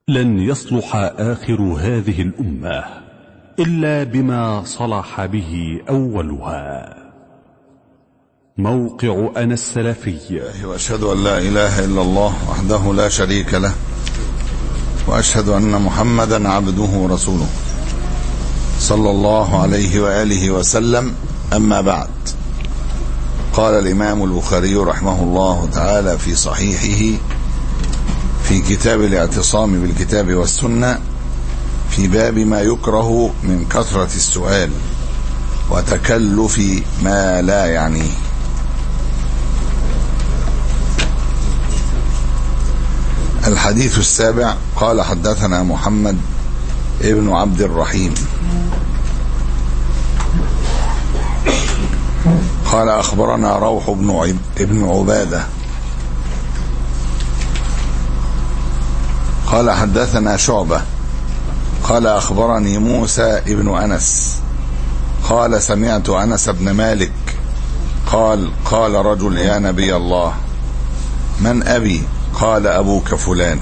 لن يصلح آخر هذه الأمة إلا بما صلح به أولها موقع أنا السلفي واشهد ان لا اله الا الله وحده لا شريك له واشهد ان محمدا عبده ورسوله صلى الله عليه واله وسلم اما بعد قال الامام البخاري رحمه الله تعالى في صحيحه في كتاب الاعتصام بالكتاب والسنه في باب ما يكره من كثره السؤال وتكلف ما لا يعنيه الحديث السابع قال حدثنا محمد ابن عبد الرحيم قال أخبرنا روح بن عب ابن عبادة قال حدثنا شعبة قال أخبرني موسى ابن أنس قال سمعت أنس بن مالك قال قال رجل يا نبي الله من أبي قال أبوك فلان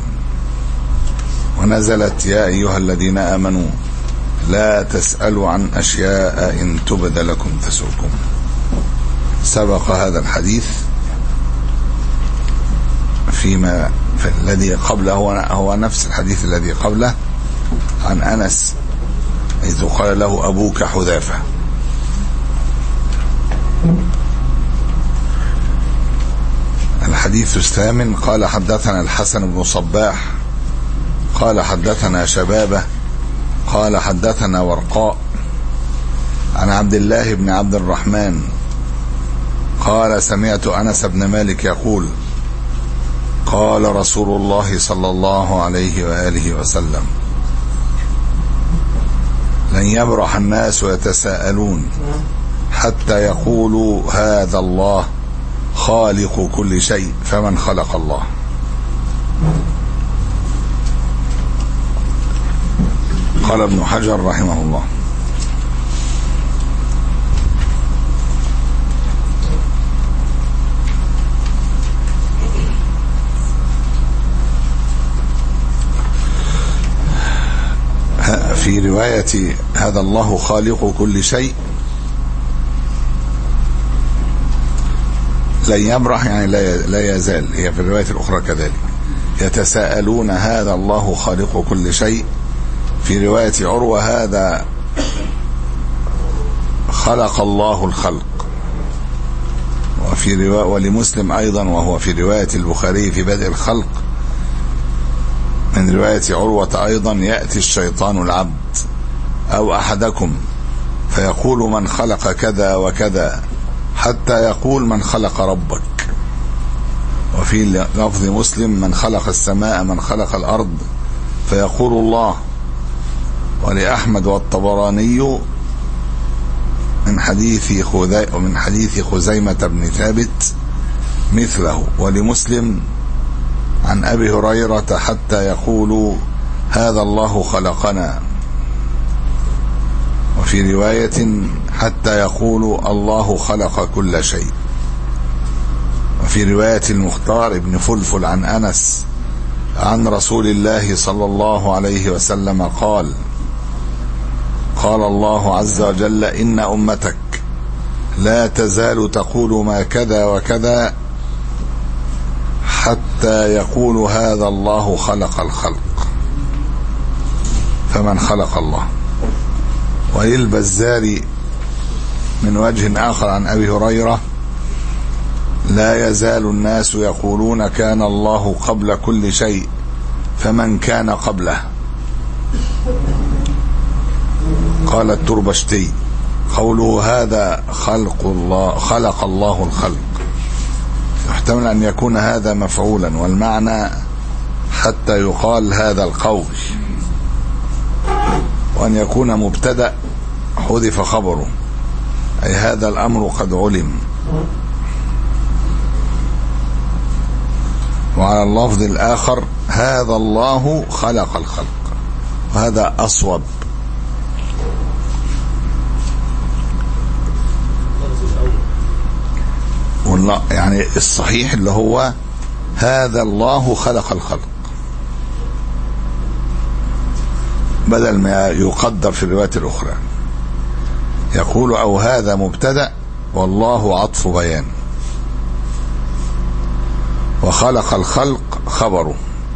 ونزلت يا أيها الذين آمنوا لا تسألوا عن أشياء إن تبد لكم تسؤكم سبق هذا الحديث فيما في الذي قبله هو, هو نفس الحديث الذي قبله عن أنس إذ قال له أبوك حذافة الحديث الثامن قال حدثنا الحسن بن صباح قال حدثنا شبابه قال حدثنا ورقاء عن عبد الله بن عبد الرحمن قال سمعت انس بن مالك يقول قال رسول الله صلى الله عليه واله وسلم لن يبرح الناس يتساءلون حتى يقولوا هذا الله خالق كل شيء فمن خلق الله قال ابن حجر رحمه الله في رواية هذا الله خالق كل شيء لن يبرح يعني لا لا يزال هي في الرواية الأخرى كذلك يتساءلون هذا الله خالق كل شيء في رواية عروة هذا خلق الله الخلق وفي رواية ولمسلم أيضا وهو في رواية البخاري في بدء الخلق من رواية عروة أيضا يأتي الشيطان العبد أو أحدكم فيقول من خلق كذا وكذا حتى يقول من خلق ربك وفي لفظ مسلم من خلق السماء من خلق الأرض فيقول الله ولأحمد والطبراني من حديث خذي ومن حديث خزيمة بن ثابت مثله ولمسلم عن أبي هريرة حتى يقول هذا الله خلقنا وفي رواية حتى يقول الله خلق كل شيء وفي رواية المختار ابن فلفل عن أنس عن رسول الله صلى الله عليه وسلم قال قال الله عز وجل إن أمتك لا تزال تقول ما كذا وكذا حتى يقول هذا الله خلق الخلق فمن خلق الله وللبزار من وجه آخر عن أبي هريرة لا يزال الناس يقولون كان الله قبل كل شيء فمن كان قبله قال التربشتي قوله هذا خلق الله خلق الله الخلق يحتمل أن يكون هذا مفعولا والمعنى حتى يقال هذا القول وأن يكون مبتدأ حذف خبره أي هذا الأمر قد علم وعلى اللفظ الآخر هذا الله خلق الخلق وهذا أصوب يعني الصحيح اللي هو هذا الله خلق الخلق بدل ما يقدر في الروايات الأخرى يقول أو هذا مبتدأ والله عطف بيان وخلق الخلق خبره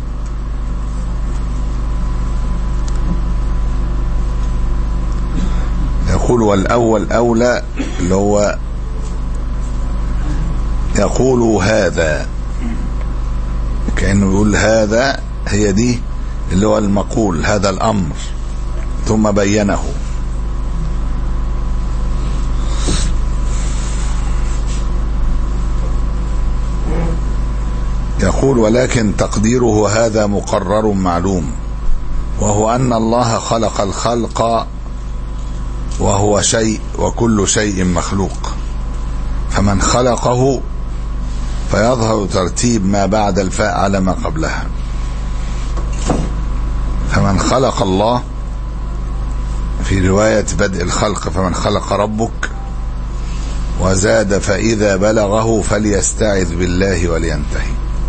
يقول والأول أولى اللي هو يقول هذا كأنه يقول هذا هي دي اللي هو المقول هذا الأمر ثم بينه يقول ولكن تقديره هذا مقرر معلوم وهو أن الله خلق الخلق وهو شيء وكل شيء مخلوق فمن خلقه فيظهر ترتيب ما بعد الفاء على ما قبلها فمن خلق الله في رواية بدء الخلق فمن خلق ربك وزاد فإذا بلغه فليستعذ بالله ولينتهي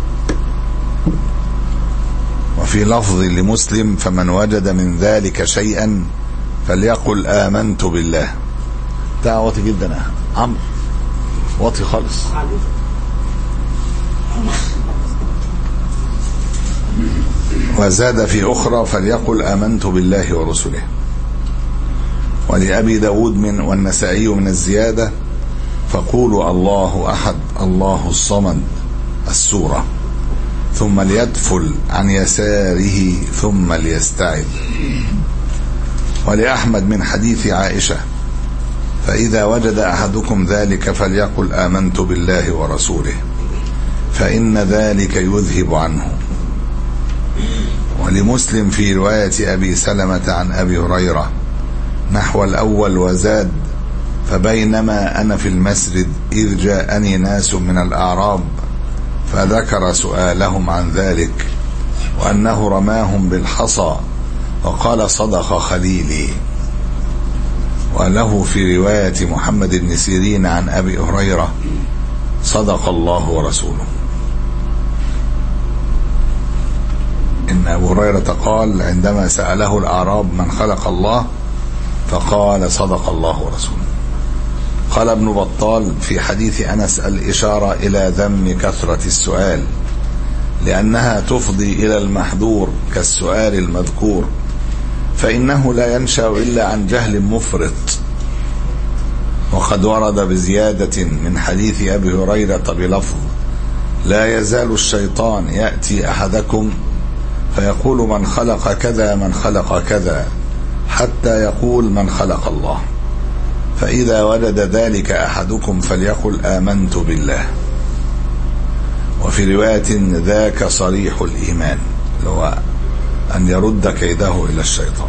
وفي لفظ لمسلم فمن وجد من ذلك شيئا فليقل آمنت بالله بتاع واطي جدا يا عمرو واطي خالص وزاد في أخرى فليقل آمنت بالله ورسله ولأبي داود من والنسائي من الزيادة فقولوا الله أحد الله الصمد السورة ثم ليدفل عن يساره ثم ليستعذ ولأحمد من حديث عائشة فإذا وجد أحدكم ذلك فليقل آمنت بالله ورسوله فإن ذلك يذهب عنه ولمسلم في رواية أبي سلمة عن أبي هريرة نحو الأول وزاد فبينما أنا في المسجد إذ جاءني ناس من الأعراب فذكر سؤالهم عن ذلك وأنه رماهم بالحصى وقال صدق خليلي وله في رواية محمد بن سيرين عن أبي هريرة صدق الله ورسوله إن أبو هريرة قال عندما سأله الأعراب من خلق الله فقال صدق الله ورسوله قال ابن بطال في حديث أنس الإشارة إلى ذم كثرة السؤال لأنها تفضي إلى المحذور كالسؤال المذكور فإنه لا ينشأ إلا عن جهل مفرط وقد ورد بزيادة من حديث أبي هريرة بلفظ لا يزال الشيطان يأتي أحدكم فيقول من خلق كذا من خلق كذا حتى يقول من خلق الله فإذا وجد ذلك أحدكم فليقل آمنت بالله وفي رواية ذاك صريح الإيمان هو أن يرد كيده إلى الشيطان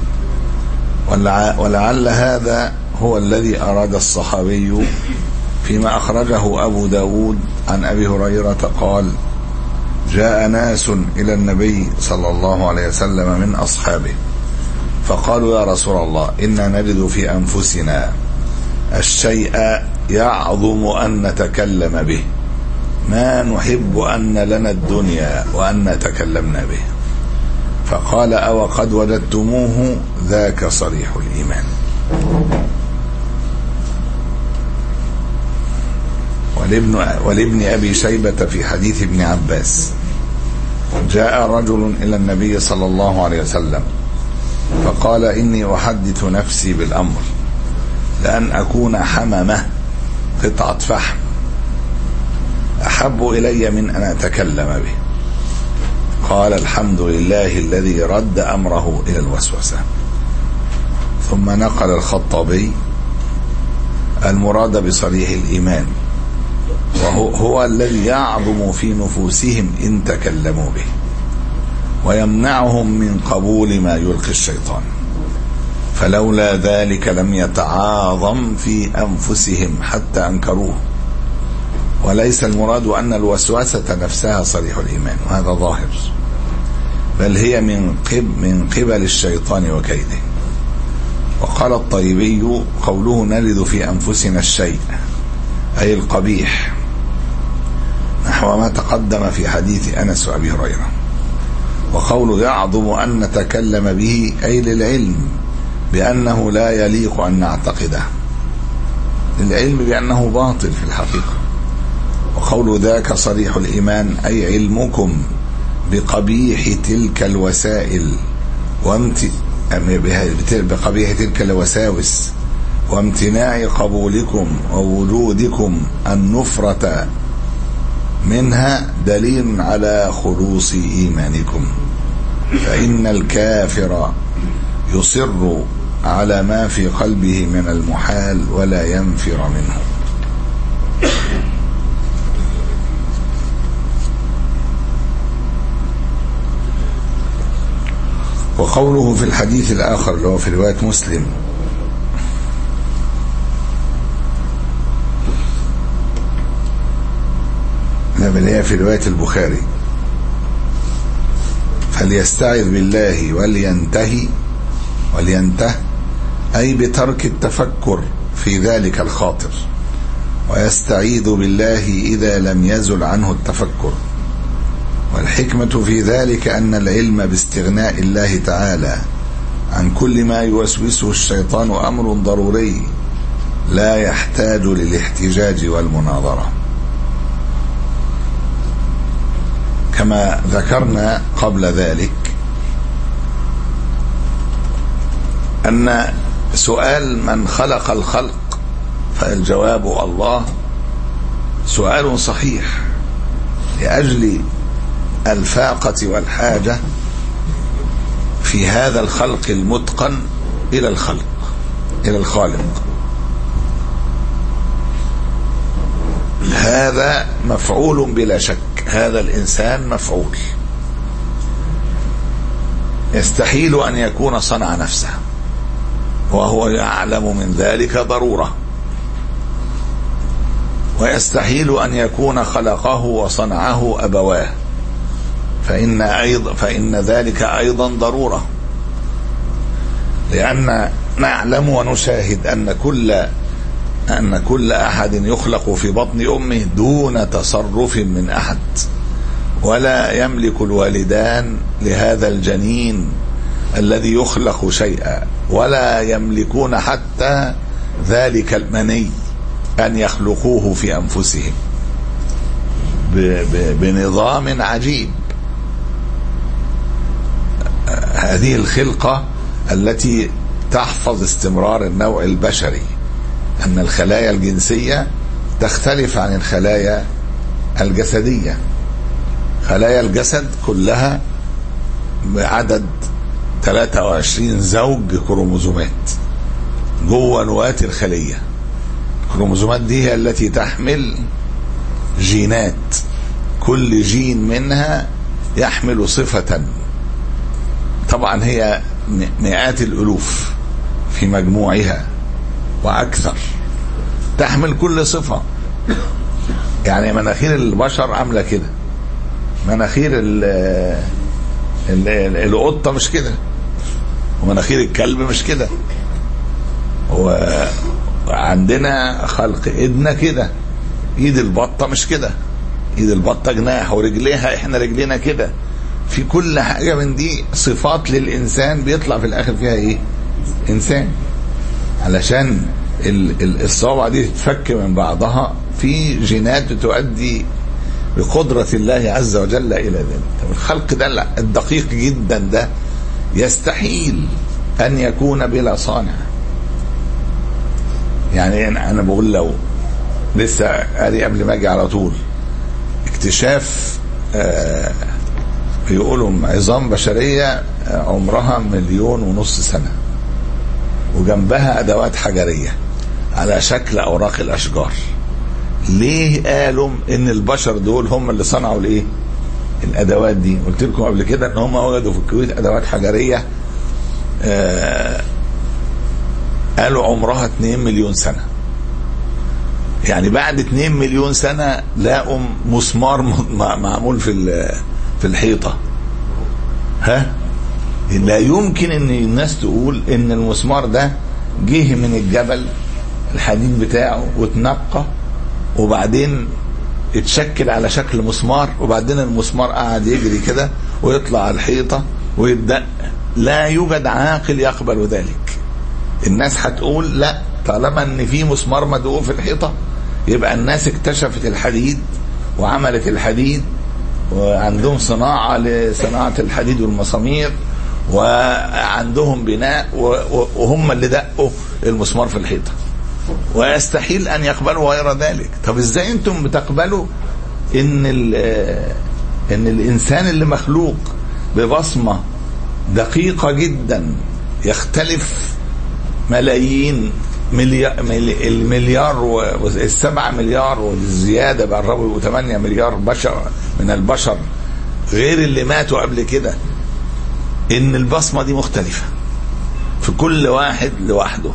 ولعل هذا هو الذي أراد الصحابي فيما أخرجه أبو داود عن أبي هريرة قال جاء ناس إلى النبي صلى الله عليه وسلم من أصحابه فقالوا يا رسول الله إنا نجد في أنفسنا الشيء يعظم أن نتكلم به ما نحب أن لنا الدنيا وأن نتكلمنا به فقال أو قد وجدتموه ذاك صريح الإيمان ولابن, ولابن أبي شيبة في حديث ابن عباس جاء رجل إلى النبي صلى الله عليه وسلم فقال إني أحدث نفسي بالأمر لأن أكون حممة قطعة فحم أحب إلي من أن أتكلم به قال الحمد لله الذي رد أمره إلى الوسوسة ثم نقل الخطابي المراد بصريح الإيمان وهو هو الذي يعظم في نفوسهم إن تكلموا به ويمنعهم من قبول ما يلقي الشيطان فلولا ذلك لم يتعاظم في أنفسهم حتى أنكروه وليس المراد أن الوسوسة نفسها صريح الإيمان وهذا ظاهر بل هي من قبل, من قبل الشيطان وكيده وقال الطيبي قوله نلد في أنفسنا الشيء أي القبيح نحو ما تقدم في حديث أنس وأبي هريرة وقوله يعظم أن نتكلم به أي للعلم بأنه لا يليق أن نعتقده العلم بأنه باطل في الحقيقة وقول ذاك صريح الإيمان أي علمكم بقبيح تلك الوسائل وامت... بقبيح تلك الوساوس وامتناع قبولكم ووجودكم النفرة منها دليل على خلوص إيمانكم فإن الكافر يصر على ما في قلبه من المحال ولا ينفر منه وقوله في الحديث الآخر اللي هو في رواية مسلم بل هي في رواية البخاري فليستعذ بالله ولينتهي ولينته أي بترك التفكر في ذلك الخاطر ويستعيذ بالله إذا لم يزل عنه التفكر والحكمة في ذلك أن العلم باستغناء الله تعالى عن كل ما يوسوسه الشيطان أمر ضروري لا يحتاج للاحتجاج والمناظرة كما ذكرنا قبل ذلك أن سؤال من خلق الخلق فالجواب الله سؤال صحيح لأجل الفاقة والحاجة في هذا الخلق المتقن إلى الخلق إلى الخالق هذا مفعول بلا شك هذا الإنسان مفعول يستحيل أن يكون صنع نفسه وهو يعلم من ذلك ضرورة ويستحيل أن يكون خلقه وصنعه أبواه فإن, أيضا فإن ذلك أيضا ضرورة لأن نعلم ونشاهد أن كل أن كل أحد يخلق في بطن أمه دون تصرف من أحد ولا يملك الوالدان لهذا الجنين الذي يخلق شيئا ولا يملكون حتى ذلك المني أن يخلقوه في أنفسهم بنظام عجيب هذه الخلقة التي تحفظ استمرار النوع البشري أن الخلايا الجنسية تختلف عن الخلايا الجسدية خلايا الجسد كلها بعدد 23 زوج كروموزومات جوه نواة الخلية الكروموزومات دي هي التي تحمل جينات كل جين منها يحمل صفة طبعا هي مئات الألوف في مجموعها وأكثر تحمل كل صفة يعني مناخير البشر عاملة كده مناخير ال ال القطة مش كده ومناخير الكلب مش كده وعندنا خلق ايدنا كده ايد البطة مش كده ايد البطة جناح ورجليها احنا رجلينا كده في كل حاجة من دي صفات للإنسان بيطلع في الآخر فيها إيه؟ إنسان علشان الصوابع دي تتفك من بعضها في جينات بتؤدي بقدرة الله عز وجل إلى ذلك الخلق ده الدقيق جدا ده يستحيل أن يكون بلا صانع يعني أنا بقول لو لسه قاري قبل ما أجي على طول اكتشاف آه بيقولوا عظام بشرية عمرها مليون ونص سنة وجنبها أدوات حجرية على شكل أوراق الأشجار ليه قالوا ان البشر دول هم اللي صنعوا الايه الادوات دي قلت لكم قبل كده ان هم وجدوا في الكويت ادوات حجريه آه قالوا عمرها 2 مليون سنه يعني بعد 2 مليون سنه لقوا مسمار معمول في في الحيطه ها لا يمكن ان الناس تقول ان المسمار ده جه من الجبل الحديد بتاعه واتنقى وبعدين اتشكل على شكل مسمار وبعدين المسمار قعد يجري كده ويطلع على الحيطة ويدق لا يوجد عاقل يقبل ذلك الناس هتقول لا طالما ان في مسمار مدقوق في الحيطة يبقى الناس اكتشفت الحديد وعملت الحديد وعندهم صناعة لصناعة الحديد والمسامير وعندهم بناء وهم اللي دقوا المسمار في الحيطة ويستحيل أن يقبلوا غير ذلك طب إزاي أنتم بتقبلوا إن, إن الإنسان اللي مخلوق ببصمة دقيقة جدا يختلف ملايين مليار المليار والسبعة مليار والزيادة بقربوا يبقوا 8 مليار بشر من البشر غير اللي ماتوا قبل كده ان البصمة دي مختلفة في كل واحد لوحده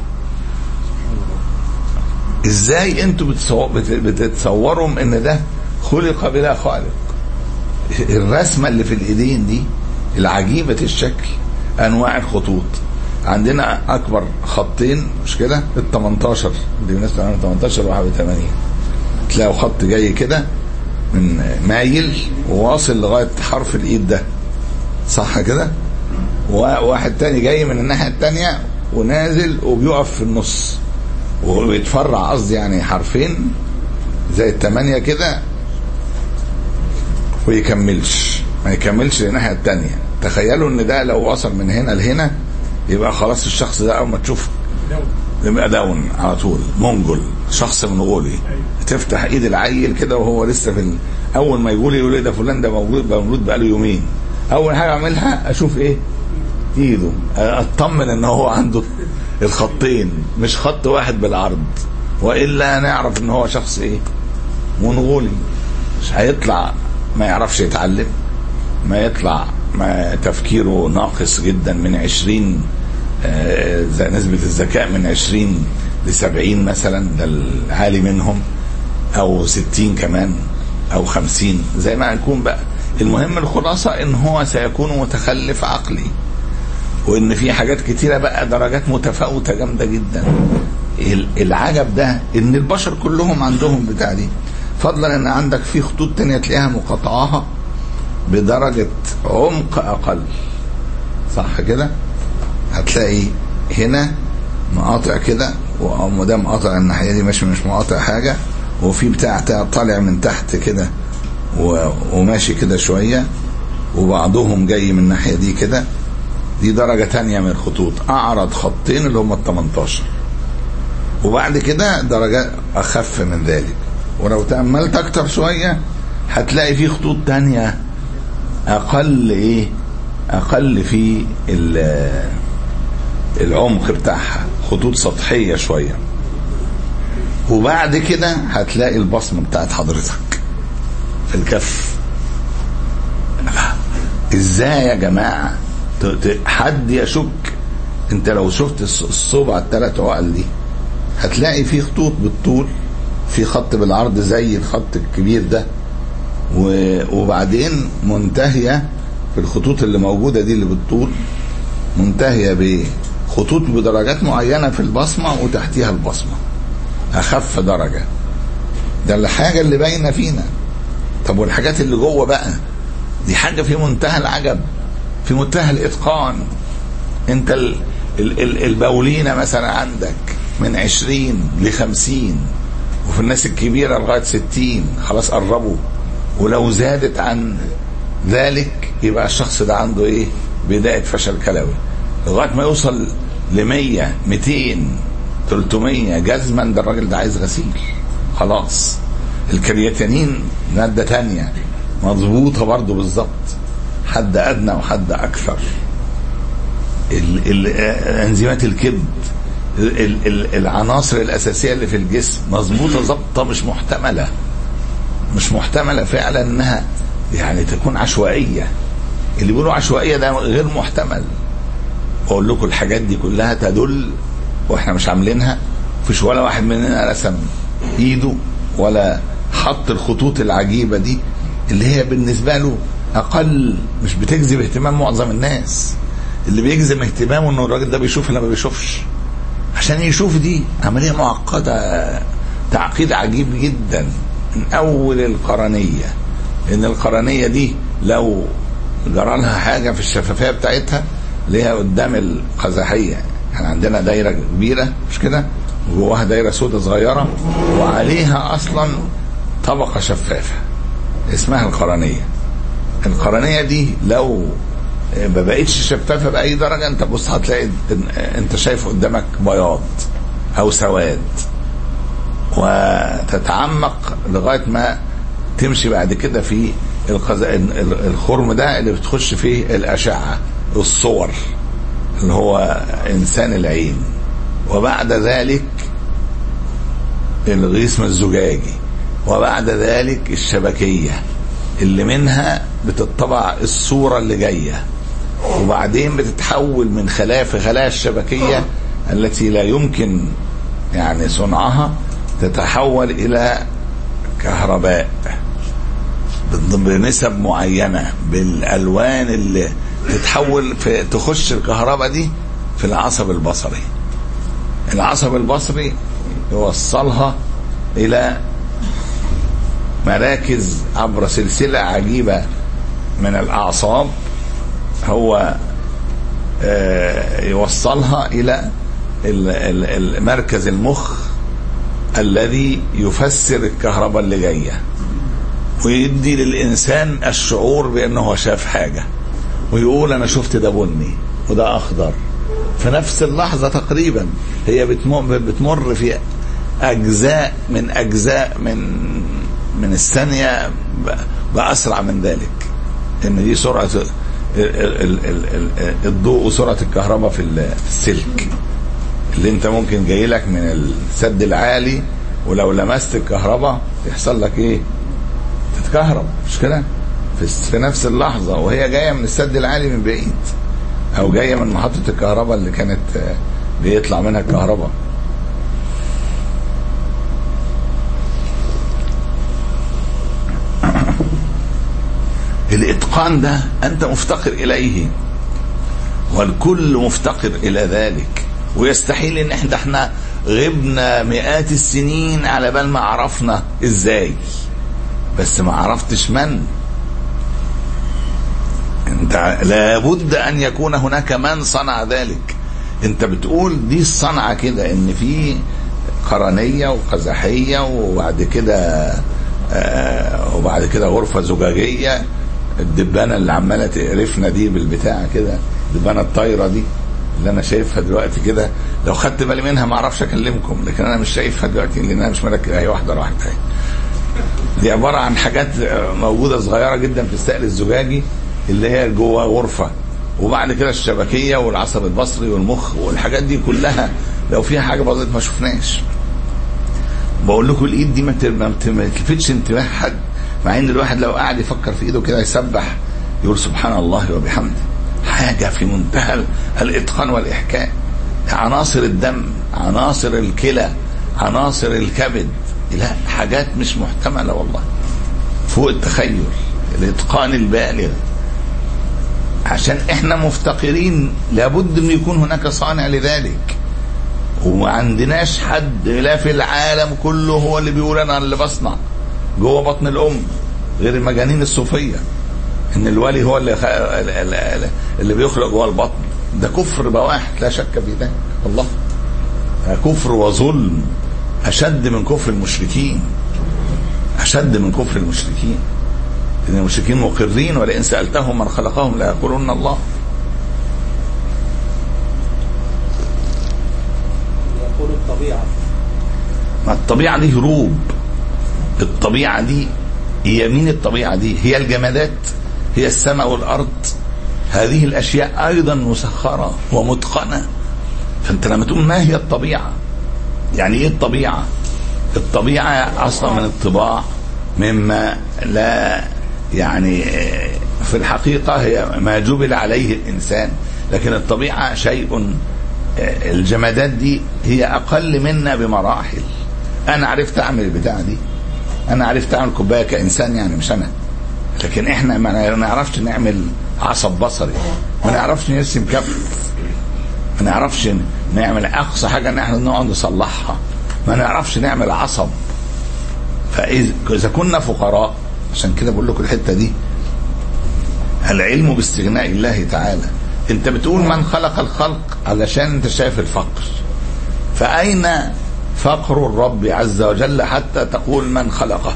ازاي انتوا بتتصوروا ان ده خلق بلا خالق الرسمة اللي في الايدين دي العجيبة الشكل انواع الخطوط عندنا اكبر خطين مش كده ال 18 دي الناس 18 81 تلاقوا خط جاي كده من مايل وواصل لغايه حرف الايد ده صح كده وواحد تاني جاي من الناحيه التانيه ونازل وبيقف في النص وبيتفرع قصدي يعني حرفين زي الثمانيه كده ويكملش ما يكملش للناحيه التانيه تخيلوا ان ده لو وصل من هنا لهنا يبقى خلاص الشخص ده اول ما تشوفه يبقى داون على طول منجل شخص منغولي تفتح ايد العيل كده وهو لسه في ال... اول ما يقول يقول ايه ده فلان ده موجود مولود بقاله يومين اول حاجه اعملها اشوف ايه ايده اطمن ان هو عنده الخطين مش خط واحد بالعرض والا نعرف ان هو شخص ايه منغولي مش هيطلع ما يعرفش يتعلم ما يطلع ما تفكيره ناقص جدا من 20 آه نسبة الذكاء من 20 ل 70 مثلا ده العالي منهم او 60 كمان او 50 زي ما يكون بقى المهم الخلاصة ان هو سيكون متخلف عقلي وان في حاجات كتيرة بقى درجات متفاوتة جامدة جدا العجب ده ان البشر كلهم عندهم بتاع دي فضلا ان عندك في خطوط تانية تلاقيها مقاطعاها بدرجة عمق أقل صح كده هتلاقي هنا مقاطع كده وده مقاطع الناحية دي ماشي مش مقاطع حاجة وفي بتاع طالع من تحت كده وماشي كده شوية وبعضهم جاي من الناحية دي كده دي درجة تانية من الخطوط أعرض خطين اللي هم ال 18 وبعد كده درجة أخف من ذلك ولو تأملت أكتر شوية هتلاقي في خطوط تانية اقل ايه اقل في العمق بتاعها خطوط سطحية شوية وبعد كده هتلاقي البصمة بتاعت حضرتك في الكف ازاي يا جماعة حد يشك انت لو شفت الصبع الثلاث عقل دي هتلاقي في خطوط بالطول في خط بالعرض زي الخط الكبير ده وبعدين منتهية في الخطوط اللي موجودة دي اللي بالطول منتهية بخطوط بدرجات معينة في البصمة وتحتيها البصمة أخف درجة ده الحاجة اللي باينة فينا طب والحاجات اللي جوه بقى دي حاجة في منتهى العجب في منتهى الإتقان انت ال ال ال البولينة مثلا عندك من عشرين لخمسين وفي الناس الكبيرة لغاية ستين خلاص قربوا ولو زادت عن ذلك يبقى الشخص ده عنده ايه بداية فشل كلوي لغاية ما يوصل ل 100 200 300 جزما ده الراجل ده عايز غسيل خلاص الكرياتينين مادة تانية مظبوطة برضه بالظبط حد أدنى وحد أكثر انزيمات الكبد العناصر الأساسية اللي في الجسم مظبوطة ظبطة مش محتملة مش محتملة فعلا انها يعني تكون عشوائية اللي بيقولوا عشوائية ده غير محتمل بقول لكم الحاجات دي كلها تدل واحنا مش عاملينها مفيش ولا واحد مننا رسم ايده ولا حط الخطوط العجيبة دي اللي هي بالنسبة له اقل مش بتجذب اهتمام معظم الناس اللي بيجذب اهتمامه انه الراجل ده بيشوف ولا ما بيشوفش عشان يشوف دي عملية معقدة تعقيد عجيب جدا من اول القرنية لان القرنية دي لو جرى لها حاجه في الشفافيه بتاعتها ليها قدام القزحيه يعني عندنا دايره كبيره مش كده وجواها دايره سودة صغيره وعليها اصلا طبقه شفافه اسمها القرنيه القرنيه دي لو ما بقتش شفافه باي درجه انت بص هتلاقي انت شايف قدامك بياض او سواد وتتعمق لغايه ما تمشي بعد كده في القز... الخرم ده اللي بتخش فيه الاشعه الصور اللي هو انسان العين وبعد ذلك الغيثم الزجاجي وبعد ذلك الشبكيه اللي منها بتطبع الصوره اللي جايه وبعدين بتتحول من خلايا في خلايا الشبكيه التي لا يمكن يعني صنعها تتحول الى كهرباء بنسب معينه بالالوان اللي تتحول في تخش الكهرباء دي في العصب البصري العصب البصري يوصلها الى مراكز عبر سلسله عجيبه من الاعصاب هو يوصلها الى مركز المخ الذي يفسر الكهرباء اللي جايه ويدي للانسان الشعور بانه شاف حاجه ويقول انا شفت ده بني وده اخضر في نفس اللحظه تقريبا هي بتمر في اجزاء من اجزاء من من الثانيه باسرع من ذلك ان دي سرعه الضوء وسرعه الكهرباء في السلك اللي انت ممكن جاي لك من السد العالي ولو لمست الكهرباء يحصل لك ايه تتكهرب مش كده في نفس اللحظة وهي جاية من السد العالي من بعيد او جاية من محطة الكهرباء اللي كانت بيطلع منها الكهرباء الاتقان ده انت مفتقر اليه والكل مفتقر الى ذلك ويستحيل ان احنا احنا غبنا مئات السنين على بال ما عرفنا ازاي بس ما عرفتش من انت لابد ان يكون هناك من صنع ذلك انت بتقول دي الصنعة كده ان في قرنية وقزحية وبعد كده آه وبعد كده غرفة زجاجية الدبانة اللي عمالة تقرفنا دي بالبتاع كده الدبانة الطايرة دي اللي انا شايفها دلوقتي كده لو خدت بالي منها ما اعرفش اكلمكم لكن انا مش شايفها دلوقتي لان انا مش مركز هي واحده واحده اهي دي عباره عن حاجات موجوده صغيره جدا في السائل الزجاجي اللي هي جوه غرفه وبعد كده الشبكيه والعصب البصري والمخ والحاجات دي كلها لو فيها حاجه باظت ما شفناش بقول لكم الايد دي ما تلفتش انتباه حد مع ان الواحد لو قاعد يفكر في ايده كده يسبح يقول سبحان الله وبحمده حاجة في منتهى الإتقان والإحكام عناصر الدم عناصر الكلى عناصر الكبد لا حاجات مش محتملة والله فوق التخيل الإتقان البالغ عشان احنا مفتقرين لابد ان يكون هناك صانع لذلك وما عندناش حد لا في العالم كله هو اللي بيقول انا اللي بصنع جوه بطن الام غير المجانين الصوفيه ان الولي هو اللي خ... اللي بيخلق جوه البطن ده كفر بواحد لا شك في ذلك والله كفر وظلم اشد من كفر المشركين اشد من كفر المشركين ان المشركين مقرين ولئن سالتهم من خلقهم ليقولن الله يقول الطبيعه ما الطبيعه دي هروب الطبيعه دي هي مين الطبيعه دي هي الجمادات هي السماء والارض هذه الاشياء ايضا مسخره ومتقنه فانت لما تقول ما هي الطبيعه يعني ايه الطبيعه الطبيعه اصلا من الطباع مما لا يعني في الحقيقه هي ما جبل عليه الانسان لكن الطبيعه شيء الجمادات دي هي اقل منا بمراحل انا عرفت اعمل البتاعه دي انا عرفت اعمل كوبايه كانسان يعني مش انا لكن احنا ما نعرفش نعمل عصب بصري ما نعرفش نرسم كف ما نعرفش نعمل اقصى حاجه ان احنا نقعد نصلحها ما نعرفش نعمل عصب فاذا كنا فقراء عشان كده بقول لكم الحته دي العلم باستغناء الله تعالى انت بتقول من خلق الخلق علشان انت شايف الفقر فأين فقر الرب عز وجل حتى تقول من خلقه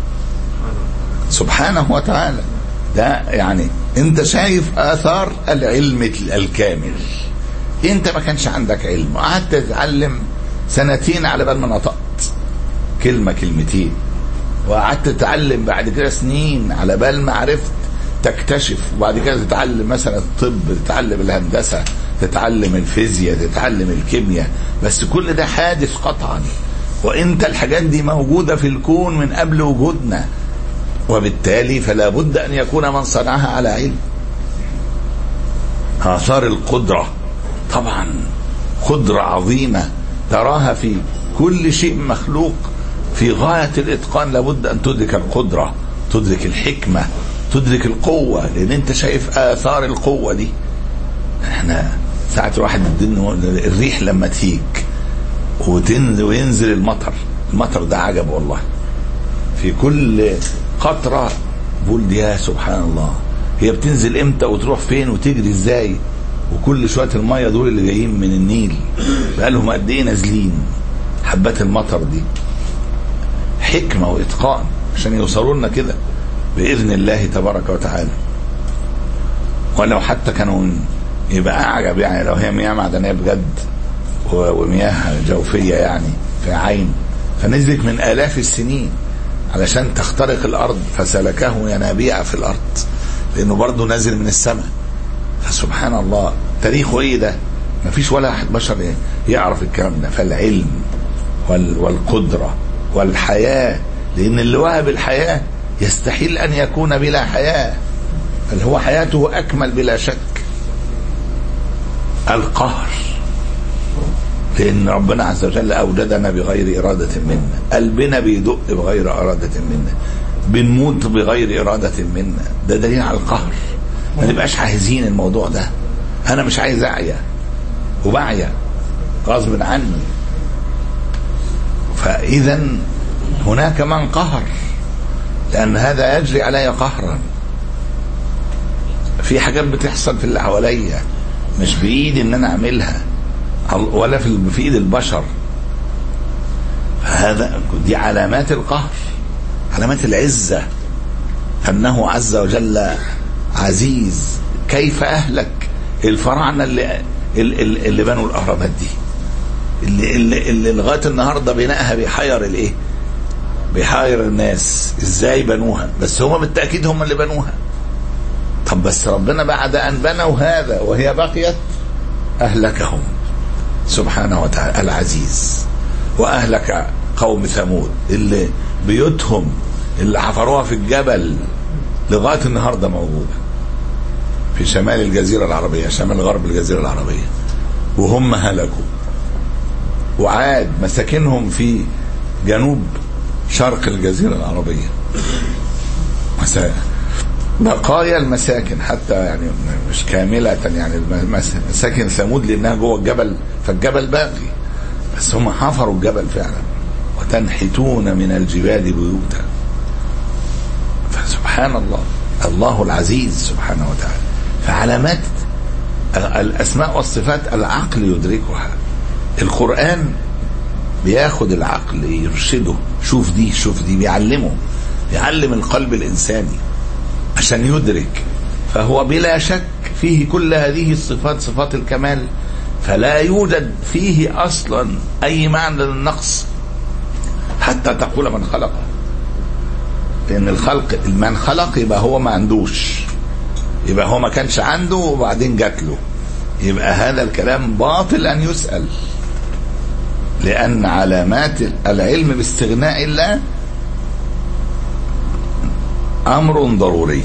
سبحانه وتعالى ده يعني انت شايف اثار العلم الكامل انت ما كانش عندك علم وقعدت تتعلم سنتين على بال ما نطقت كلمه كلمتين وقعدت تتعلم بعد كده سنين على بال ما عرفت تكتشف وبعد كده تتعلم مثلا الطب تتعلم الهندسه تتعلم الفيزياء تتعلم الكيمياء بس كل ده حادث قطعا وانت الحاجات دي موجوده في الكون من قبل وجودنا وبالتالي فلا بد ان يكون من صنعها على علم اثار القدره طبعا قدره عظيمه تراها في كل شيء مخلوق في غايه الاتقان لابد ان تدرك القدره تدرك الحكمه تدرك القوه لان انت شايف اثار القوه دي احنا ساعة الواحد الريح لما تيجي وتنزل وينزل المطر المطر ده عجب والله في كل قطرة بقول دي يا سبحان الله هي بتنزل امتى وتروح فين وتجري ازاي وكل شوية المية دول اللي جايين من النيل بقالهم قد ايه نازلين حبات المطر دي حكمة واتقان عشان يوصلوا لنا كده بإذن الله تبارك وتعالى ولو حتى كانوا يبقى أعجب يعني لو هي مياه معدنية بجد ومياه جوفية يعني في عين فنزلت من آلاف السنين علشان تخترق الأرض فسلكه ينابيع في الأرض لأنه برضه نازل من السماء فسبحان الله تاريخه إيه ده مفيش ولا أحد بشر يعرف الكلام ده فالعلم والقدرة والحياة لأن اللي وهب الحياة يستحيل أن يكون بلا حياة بل هو حياته أكمل بلا شك القهر لأن ربنا عز وجل أوجدنا بغير إرادة منا قلبنا بيدق بغير إرادة منا بنموت بغير إرادة منا ده دليل على القهر ما نبقاش عايزين الموضوع ده أنا مش عايز أعيا وبعيا غصب عني فإذا هناك من قهر لأن هذا يجري علي قهرا في حاجات بتحصل في اللي حواليا مش بإيدي إن أنا أعملها ولا في في إيد البشر هذا دي علامات القهر علامات العزة أنه عز وجل عزيز كيف أهلك الفراعنة اللي اللي, اللي بنوا الأهرامات دي اللي, اللي, اللي لغاية النهاردة بنائها بيحير الإيه بيحير الناس ازاي بنوها بس هم بالتاكيد هم اللي بنوها طب بس ربنا بعد ان بنوا هذا وهي بقيت اهلكهم سبحانه وتعالى العزيز واهلك قوم ثمود اللي بيوتهم اللي حفروها في الجبل لغايه النهارده موجوده في شمال الجزيره العربيه شمال غرب الجزيره العربيه وهم هلكوا وعاد مساكنهم في جنوب شرق الجزيرة العربية بقايا المساكن حتى يعني مش كاملة يعني مساكن ثمود لأنها جوه الجبل فالجبل باقي بس هم حفروا الجبل فعلا وتنحتون من الجبال بيوتا فسبحان الله الله العزيز سبحانه وتعالى فعلامات الأسماء والصفات العقل يدركها القرآن بياخد العقل يرشده شوف دي شوف دي بيعلمه يعلم القلب الإنساني عشان يدرك فهو بلا شك فيه كل هذه الصفات صفات الكمال فلا يوجد فيه أصلا أي معنى للنقص حتى تقول من خلق لأن الخلق من خلق يبقى هو ما عندوش يبقى هو ما كانش عنده وبعدين جات له يبقى هذا الكلام باطل أن يسأل لأن علامات العلم باستغناء الله أمر ضروري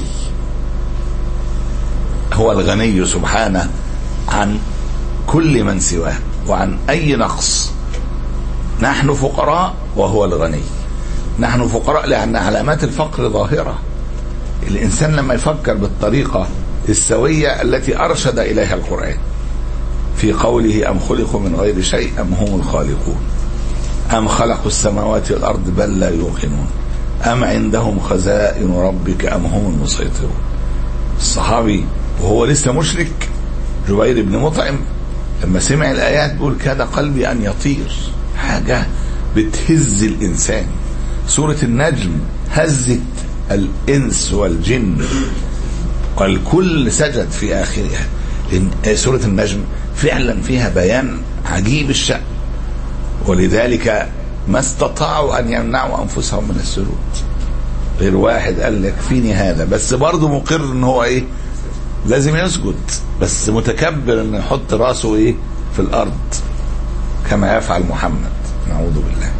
هو الغني سبحانه عن كل من سواه وعن أي نقص نحن فقراء وهو الغني نحن فقراء لأن علامات الفقر ظاهرة الإنسان لما يفكر بالطريقة السوية التي أرشد إليها القرآن في قوله أم خلقوا من غير شيء أم هم الخالقون أم خلقوا السماوات والأرض بل لا يوقنون أم عندهم خزائن ربك أم هم المسيطرون الصحابي وهو لسه مشرك جبير بن مطعم لما سمع الآيات بيقول كاد قلبي أن يطير حاجة بتهز الإنسان سورة النجم هزت الإنس والجن والكل سجد في آخرها لأن سورة النجم فعلا فيها بيان عجيب الشأن ولذلك ما استطاعوا أن يمنعوا أنفسهم من السجود غير واحد قال يكفيني هذا بس برضه مقر ان هو ايه لازم يسجد بس متكبر ان يحط راسه ايه في الارض كما يفعل محمد نعوذ بالله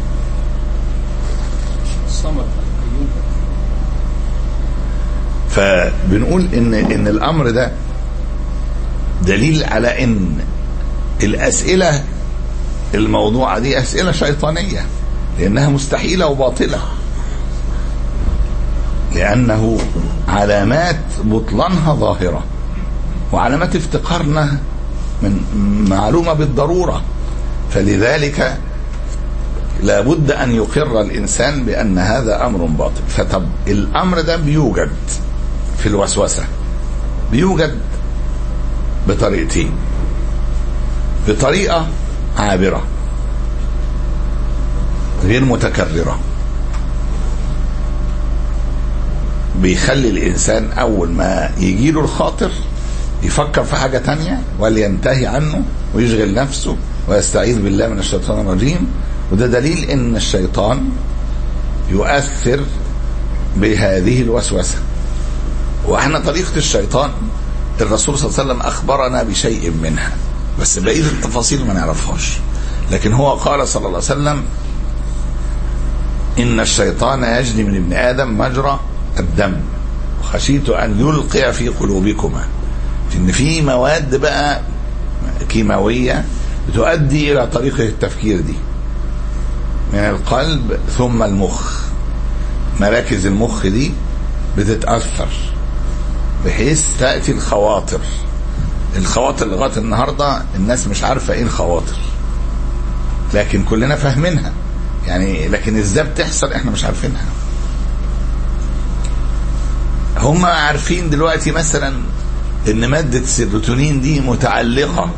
الصمد القيوم فبنقول ان ان الامر ده دليل على ان الاسئله الموضوعه دي اسئله شيطانيه لانها مستحيله وباطله لانه علامات بطلانها ظاهره وعلامات افتقارنا من معلومه بالضروره فلذلك لابد ان يقر الانسان بان هذا امر باطل فطب الامر ده بيوجد في الوسوسه بيوجد بطريقتين بطريقه عابره غير متكرره بيخلي الانسان اول ما يجيله الخاطر يفكر في حاجه تانية ولينتهي عنه ويشغل نفسه ويستعيذ بالله من الشيطان الرجيم وده دليل ان الشيطان يؤثر بهذه الوسوسه واحنا طريقه الشيطان الرسول صلى الله عليه وسلم اخبرنا بشيء منها بس بقيه التفاصيل ما نعرفهاش لكن هو قال صلى الله عليه وسلم ان الشيطان يجري من ابن ادم مجرى الدم خشيت ان يلقي في قلوبكما ان في مواد بقى كيماويه بتؤدي الى طريقه التفكير دي من القلب ثم المخ مراكز المخ دي بتتاثر بحيث تاتي الخواطر الخواطر لغايه النهارده الناس مش عارفه ايه الخواطر لكن كلنا فاهمينها يعني لكن ازاي بتحصل احنا مش عارفينها هم عارفين دلوقتي مثلا ان مادة السيروتونين دي متعلقة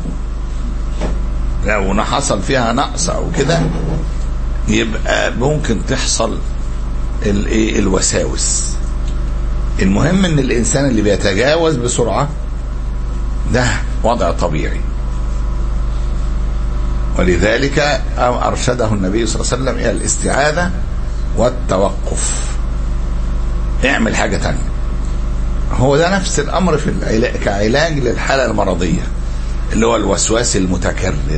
لو حصل فيها نقص او كده يبقى ممكن تحصل الايه الوساوس المهم ان الانسان اللي بيتجاوز بسرعة ده وضع طبيعي ولذلك ارشده النبي صلى الله عليه وسلم الى الاستعاذة والتوقف اعمل حاجة تانية هو ده نفس الامر في العلاج كعلاج للحاله المرضيه اللي هو الوسواس المتكرر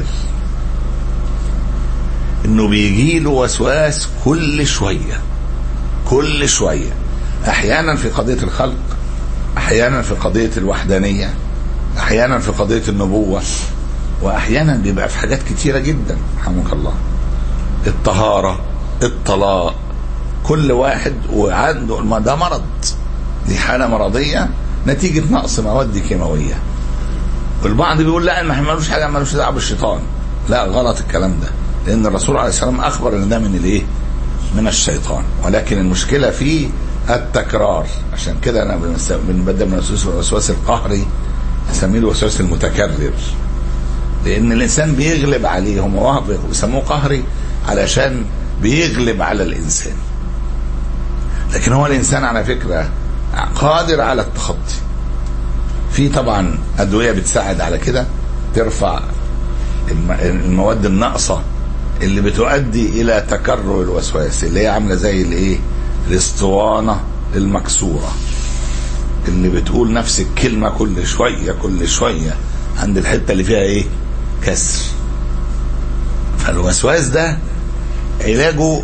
انه بيجي له وسواس كل شويه كل شويه احيانا في قضيه الخلق احيانا في قضيه الوحدانيه احيانا في قضيه النبوه واحيانا بيبقى في حاجات كتيره جدا رحمك الله الطهاره الطلاق كل واحد وعنده ما ده مرض دي حالة مرضية نتيجة نقص مواد كيماوية والبعض بيقول لا ما ملوش حاجة ملوش دعوة بالشيطان لا غلط الكلام ده لأن الرسول عليه السلام أخبر إن ده من الإيه؟ من الشيطان ولكن المشكلة في التكرار عشان كده أنا بنبدأ من الوسواس القهري أسميه الوسواس المتكرر لأن الإنسان بيغلب عليه هم بيسموه قهري علشان بيغلب على الإنسان لكن هو الإنسان على فكرة قادر على التخطي في طبعا ادويه بتساعد على كده ترفع المواد الناقصه اللي بتؤدي الى تكرر الوسواس اللي هي عامله زي الايه الاسطوانه المكسوره اللي بتقول نفس الكلمه كل شويه كل شويه عند الحته اللي فيها ايه كسر فالوسواس ده علاجه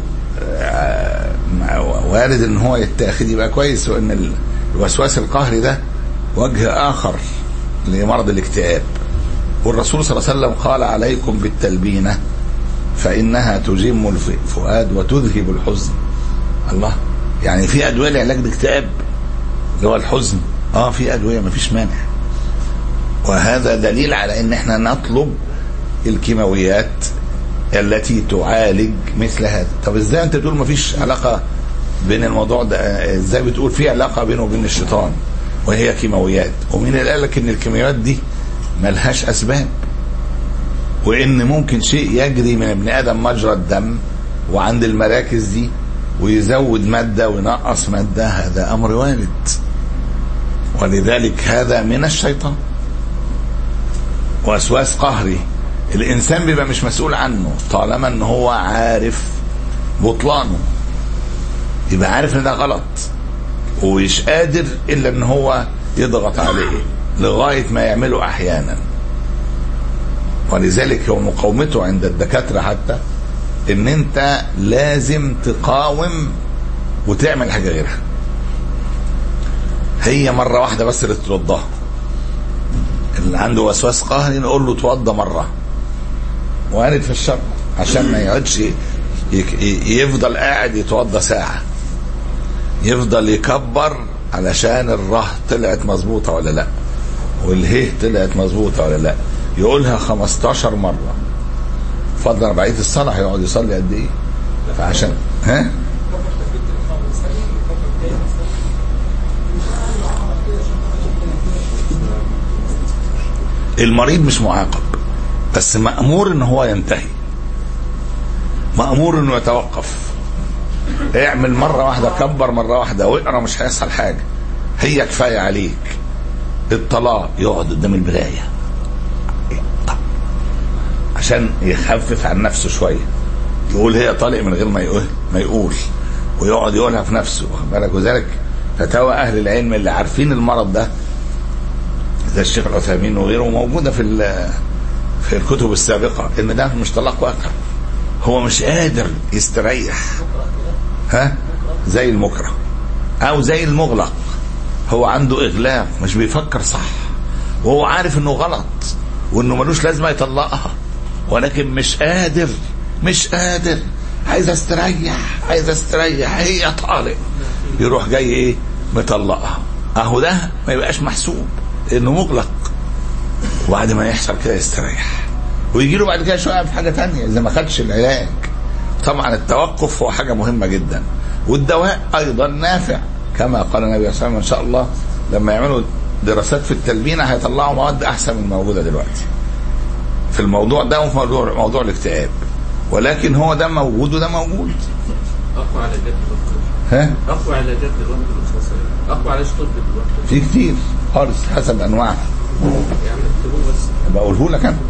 وارد ان هو يتاخد يبقى كويس وان الوسواس القهري ده وجه اخر لمرض الاكتئاب والرسول صلى الله عليه وسلم قال عليكم بالتلبينه فانها تجم الفؤاد وتذهب الحزن الله يعني في ادويه لعلاج الاكتئاب اللي هو الحزن اه في ادويه ما فيش مانع وهذا دليل على ان احنا نطلب الكيماويات التي تعالج مثل هذا طب ازاي انت بتقول ما فيش علاقه بين الموضوع ده ازاي بتقول في علاقه بينه وبين الشيطان وهي كيماويات ومين اللي قال لك ان الكيماويات دي ملهاش اسباب وان ممكن شيء يجري من ابن ادم مجرى الدم وعند المراكز دي ويزود ماده وينقص ماده هذا امر وارد ولذلك هذا من الشيطان وسواس قهري الانسان بيبقى مش مسؤول عنه طالما ان هو عارف بطلانه يبقى عارف ان ده غلط ومش قادر الا ان هو يضغط عليه لغايه ما يعمله احيانا ولذلك هو مقاومته عند الدكاتره حتى ان انت لازم تقاوم وتعمل حاجه غيرها هي مره واحده بس اللي تتوضاها اللي عنده وسواس قهري نقول له توضى مره وارد في الشر عشان ما يقعدش يفضل قاعد يتوضى ساعه يفضل يكبر علشان الره طلعت مظبوطه ولا لا والهيه طلعت مظبوطه ولا لا يقولها 15 مره فضلا بقيه الصلاه هيقعد يصلي قد ايه فعشان ها المريض مش معاقب بس مأمور ان هو ينتهي مأمور انه يتوقف اعمل مرة واحدة كبر مرة واحدة واقرا مش هيحصل حاجة هي كفاية عليك الطلاق يقعد قدام المراية عشان يخفف عن نفسه شوية يقول هي طالق من غير ما يقول ما يقول ويقعد يقولها في نفسه واخد بالك وذلك فتاوى اهل العلم اللي عارفين المرض ده زي الشيخ العثيمين وغيره موجوده في في الكتب السابقه ان ده مش طلاق واقع هو مش قادر يستريح ها زي المكره او زي المغلق هو عنده اغلاق مش بيفكر صح وهو عارف انه غلط وانه ملوش لازمه يطلقها ولكن مش قادر مش قادر عايز استريح عايز استريح هي طالق يروح جاي ايه مطلقها اهو ده ما يبقاش محسوب انه مغلق وبعد ما يحصل كده يستريح ويجي له بعد كده شويه في حاجه تانية اذا ما خدش العلاج طبعا التوقف هو حاجه مهمه جدا والدواء ايضا نافع كما قال النبي صلى الله عليه وسلم ان شاء الله لما يعملوا دراسات في التلبينه هيطلعوا مواد احسن من الموجوده دلوقتي في الموضوع ده وفي موضوع موضوع الاكتئاب ولكن هو ده موجود وده موجود اقوى علاجات دلوقتي ها اقوى علاجات دلوقتي بالخاصه اقوى علاج طبي دلوقتي في كتير خالص حسب انواعها يعني اكتبوه بس بقوله لك انا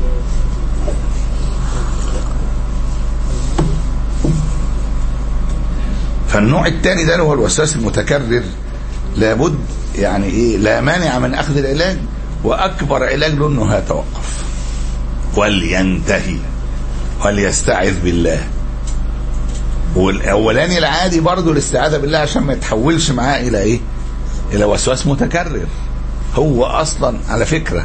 فالنوع الثاني ده اللي هو الوسواس المتكرر لابد يعني ايه لا مانع من اخذ العلاج واكبر علاج له انه يتوقف ولينتهي وليستعذ بالله والاولاني العادي برضه الاستعاذه بالله عشان ما يتحولش معاه الى ايه الى وسواس متكرر هو اصلا على فكره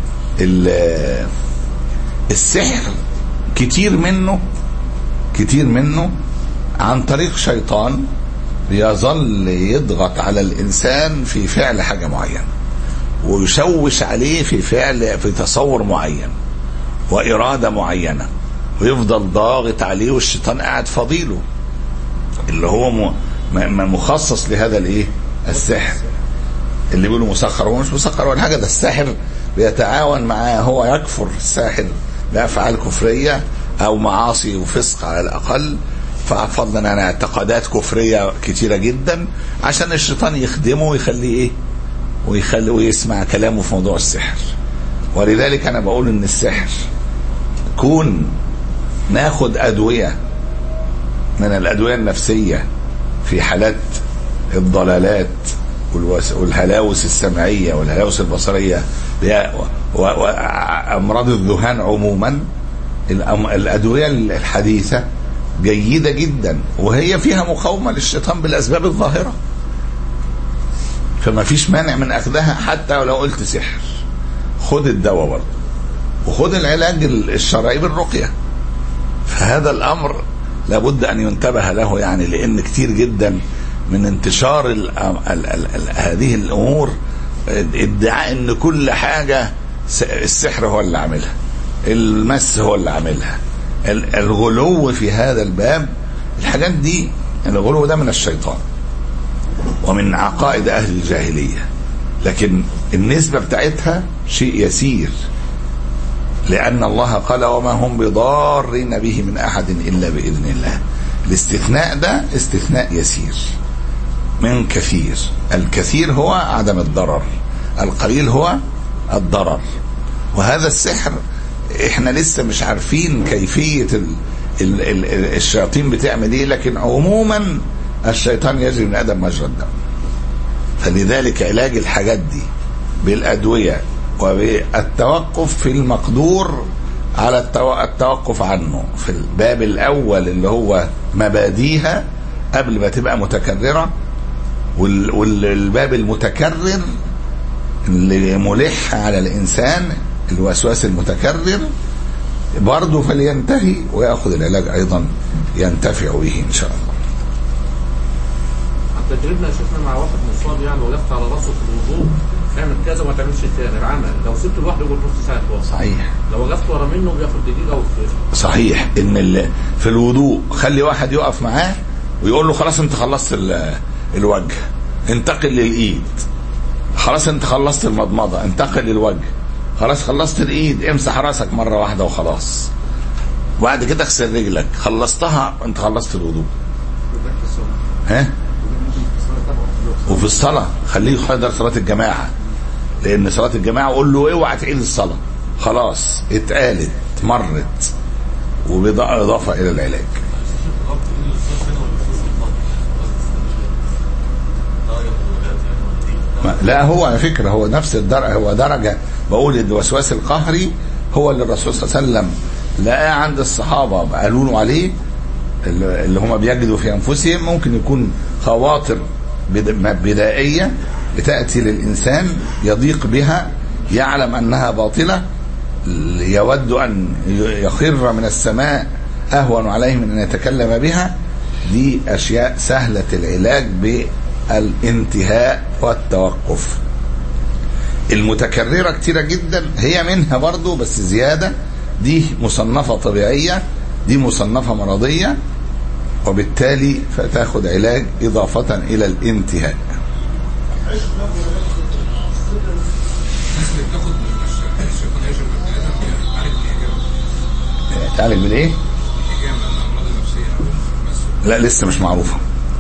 السحر كتير منه كتير منه عن طريق شيطان يظل يضغط على الانسان في فعل حاجه معينه ويشوش عليه في فعل في تصور معين واراده معينه ويفضل ضاغط عليه والشيطان قاعد فضيله اللي هو م- م- مخصص لهذا الايه السحر اللي بيقولوا مسخر هو مش مسخر ولا حاجه ده الساحر بيتعاون معاه هو يكفر الساحر بافعال كفريه او معاصي وفسق على الاقل فضلا عن اعتقادات كفريه كتيره جدا عشان الشيطان يخدمه ويخليه ايه ويخليه ويسمع كلامه في موضوع السحر ولذلك انا بقول ان السحر كون ناخد ادويه من الادويه النفسيه في حالات الضلالات والوس- والهلاوس السمعيه والهلاوس البصريه وامراض الذهان عموما الأم- الادويه الحديثه جيده جدا وهي فيها مقاومه للشيطان بالاسباب الظاهره فما فيش مانع من اخذها حتى ولو قلت سحر خد الدواء برضه وخد العلاج الشرعي بالرقيه فهذا الامر لابد ان ينتبه له يعني لان كتير جدا من انتشار ال ال ال ال هذه الامور ادعاء ان كل حاجه س- السحر هو اللي عاملها المس هو اللي عاملها ال- الغلو في هذا الباب الحاجات دي الغلو ده من الشيطان ومن عقائد اهل الجاهليه لكن النسبة بتاعتها شيء يسير لأن الله قال وما هم بضارين به من أحد إلا بإذن الله الاستثناء ده استثناء يسير من كثير الكثير هو عدم الضرر القليل هو الضرر وهذا السحر احنا لسه مش عارفين كيفية ال ال ال الشياطين بتعمل ايه لكن عموما الشيطان يجري من ادم مجرى الدم فلذلك علاج الحاجات دي بالادويه وبالتوقف في المقدور على التو- التوقف عنه في الباب الاول اللي هو مباديها قبل ما تبقى متكرره وال- والباب المتكرر اللي ملح على الانسان الوسواس المتكرر برضه فلينتهي وياخذ العلاج ايضا ينتفع به ان شاء الله حتى تجربنا شفنا مع واحد مصاب يعني ولفت على راسه في الوضوء اعمل كذا وما تعملش تاني العمل لو سبته لوحده يقول نص ساعه توصل صحيح لو وقفت ورا منه بياخد دقيقه وفي صحيح ان ال- في الوضوء خلي واحد يقف معاه ويقول له خلاص انت خلصت ال- الوجه انتقل للايد خلاص انت خلصت المضمضه انتقل للوجه خلاص خلصت الايد امسح راسك مره واحده وخلاص وبعد كده اغسل رجلك خلصتها انت خلصت الوضوء ها وفي الصلاه خليه يحضر صلاه الجماعه لان صلاه الجماعه قول له اوعى تعيد الصلاه خلاص اتقالت مرت وبإضافة إلى العلاج ما- لا هو على فكرة هو نفس الدرجة هو درجة بقول إن الوسواس القهري هو اللي الرسول صلى الله عليه وسلم لقاه عند الصحابة قالوا له عليه اللي اللي هم بيجدوا في أنفسهم ممكن يكون خواطر بد- بدائية بتأتي للإنسان يضيق بها يعلم أنها باطلة يود أن يخر من السماء أهون عليه من أن يتكلم بها دي أشياء سهلة العلاج بالانتهاء والتوقف المتكررة كتيرة جدا هي منها برضو بس زيادة دي مصنفة طبيعية دي مصنفة مرضية وبالتالي فتاخد علاج إضافة إلى الانتهاء تعالج بالايه؟ لا لسه مش معروفه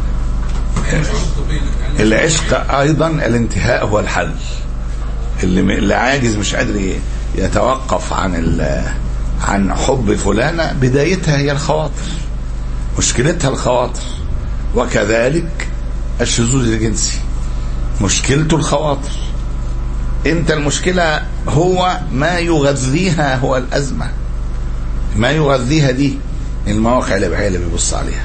العشق ايضا الانتهاء هو الحل اللي م- اللي عاجز مش قادر ي- يتوقف عن ال- عن حب فلانه بدايتها هي الخواطر مشكلتها الخواطر وكذلك الشذوذ الجنسي مشكلته الخواطر انت المشكله هو ما يغذيها هو الازمه ما يغذيها دي المواقع الاباحيه اللي بيبص عليها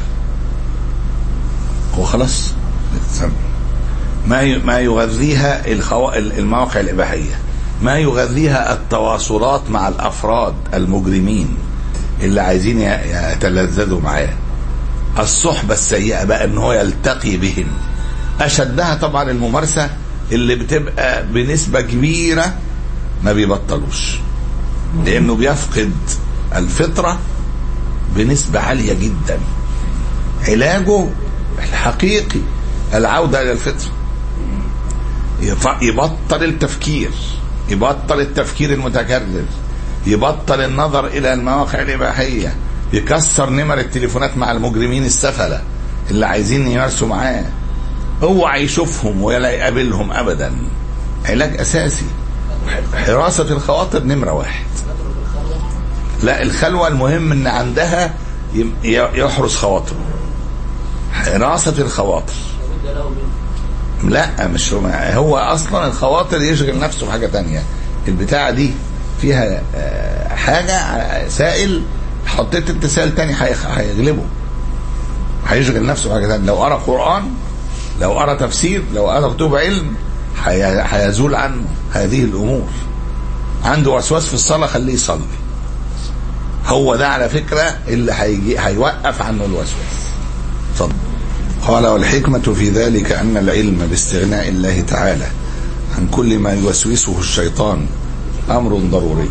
هو خلاص ما ي- ما يغذيها الخو... المواقع الاباحيه ما يغذيها التواصلات مع الافراد المجرمين اللي عايزين ي- يتلذذوا معاه الصحبه السيئه بقى ان هو يلتقي بهم اشدها طبعا الممارسه اللي بتبقى بنسبه كبيره ما بيبطلوش لانه بيفقد الفطره بنسبه عاليه جدا علاجه الحقيقي العوده الى الفطره يف- يبطل التفكير يبطل التفكير المتكرر يبطل النظر الى المواقع الاباحيه يكسر نمر التليفونات مع المجرمين السفله اللي عايزين يمارسوا معاه اوعى يشوفهم ولا يقابلهم ابدا علاج اساسي حراسه الخواطر نمره واحد لا الخلوه المهم ان عندها يم- ي- يحرس خواطره حراسه الخواطر لا مش هو هو اصلا الخواطر يشغل نفسه بحاجه تانية البتاعه دي فيها آه، حاجه آه، سائل حطيت انت سائل تاني هيخ- هيغلبه هيشغل نفسه بحاجه تانية لو قرا قران لو قرا تفسير لو قرا كتب علم هي- هيزول عنه هذه الامور عنده وسواس في الصلاه خليه يصلي هو ده على فكره اللي هيجي هيوقف عنه الوسواس اتفضل قال والحكمة في ذلك أن العلم باستغناء الله تعالى عن كل ما يوسوسه الشيطان أمر ضروري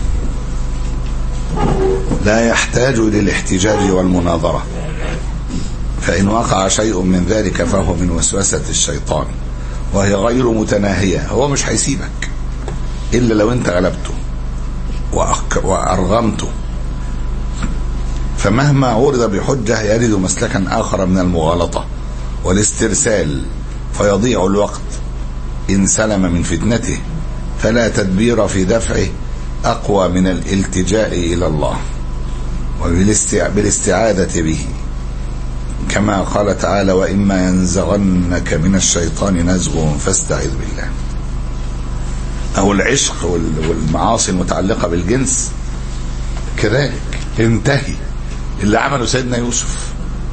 لا يحتاج إلى الاحتجاج والمناظرة فإن وقع شيء من ذلك فهو من وسوسة الشيطان وهي غير متناهية هو مش هيسيبك إلا لو أنت غلبته وأك- وأرغمته فمهما عرض بحجة يرد مسلكا آخر من المغالطة والاسترسال فيضيع الوقت إن سلم من فتنته فلا تدبير في دفعه أقوى من الالتجاء إلى الله وبالاستعاذة به كما قال تعالى وإما ينزغنك من الشيطان نزغ فاستعذ بالله أو العشق وال- والمعاصي المتعلقة بالجنس كذلك انتهي اللي عمله سيدنا يوسف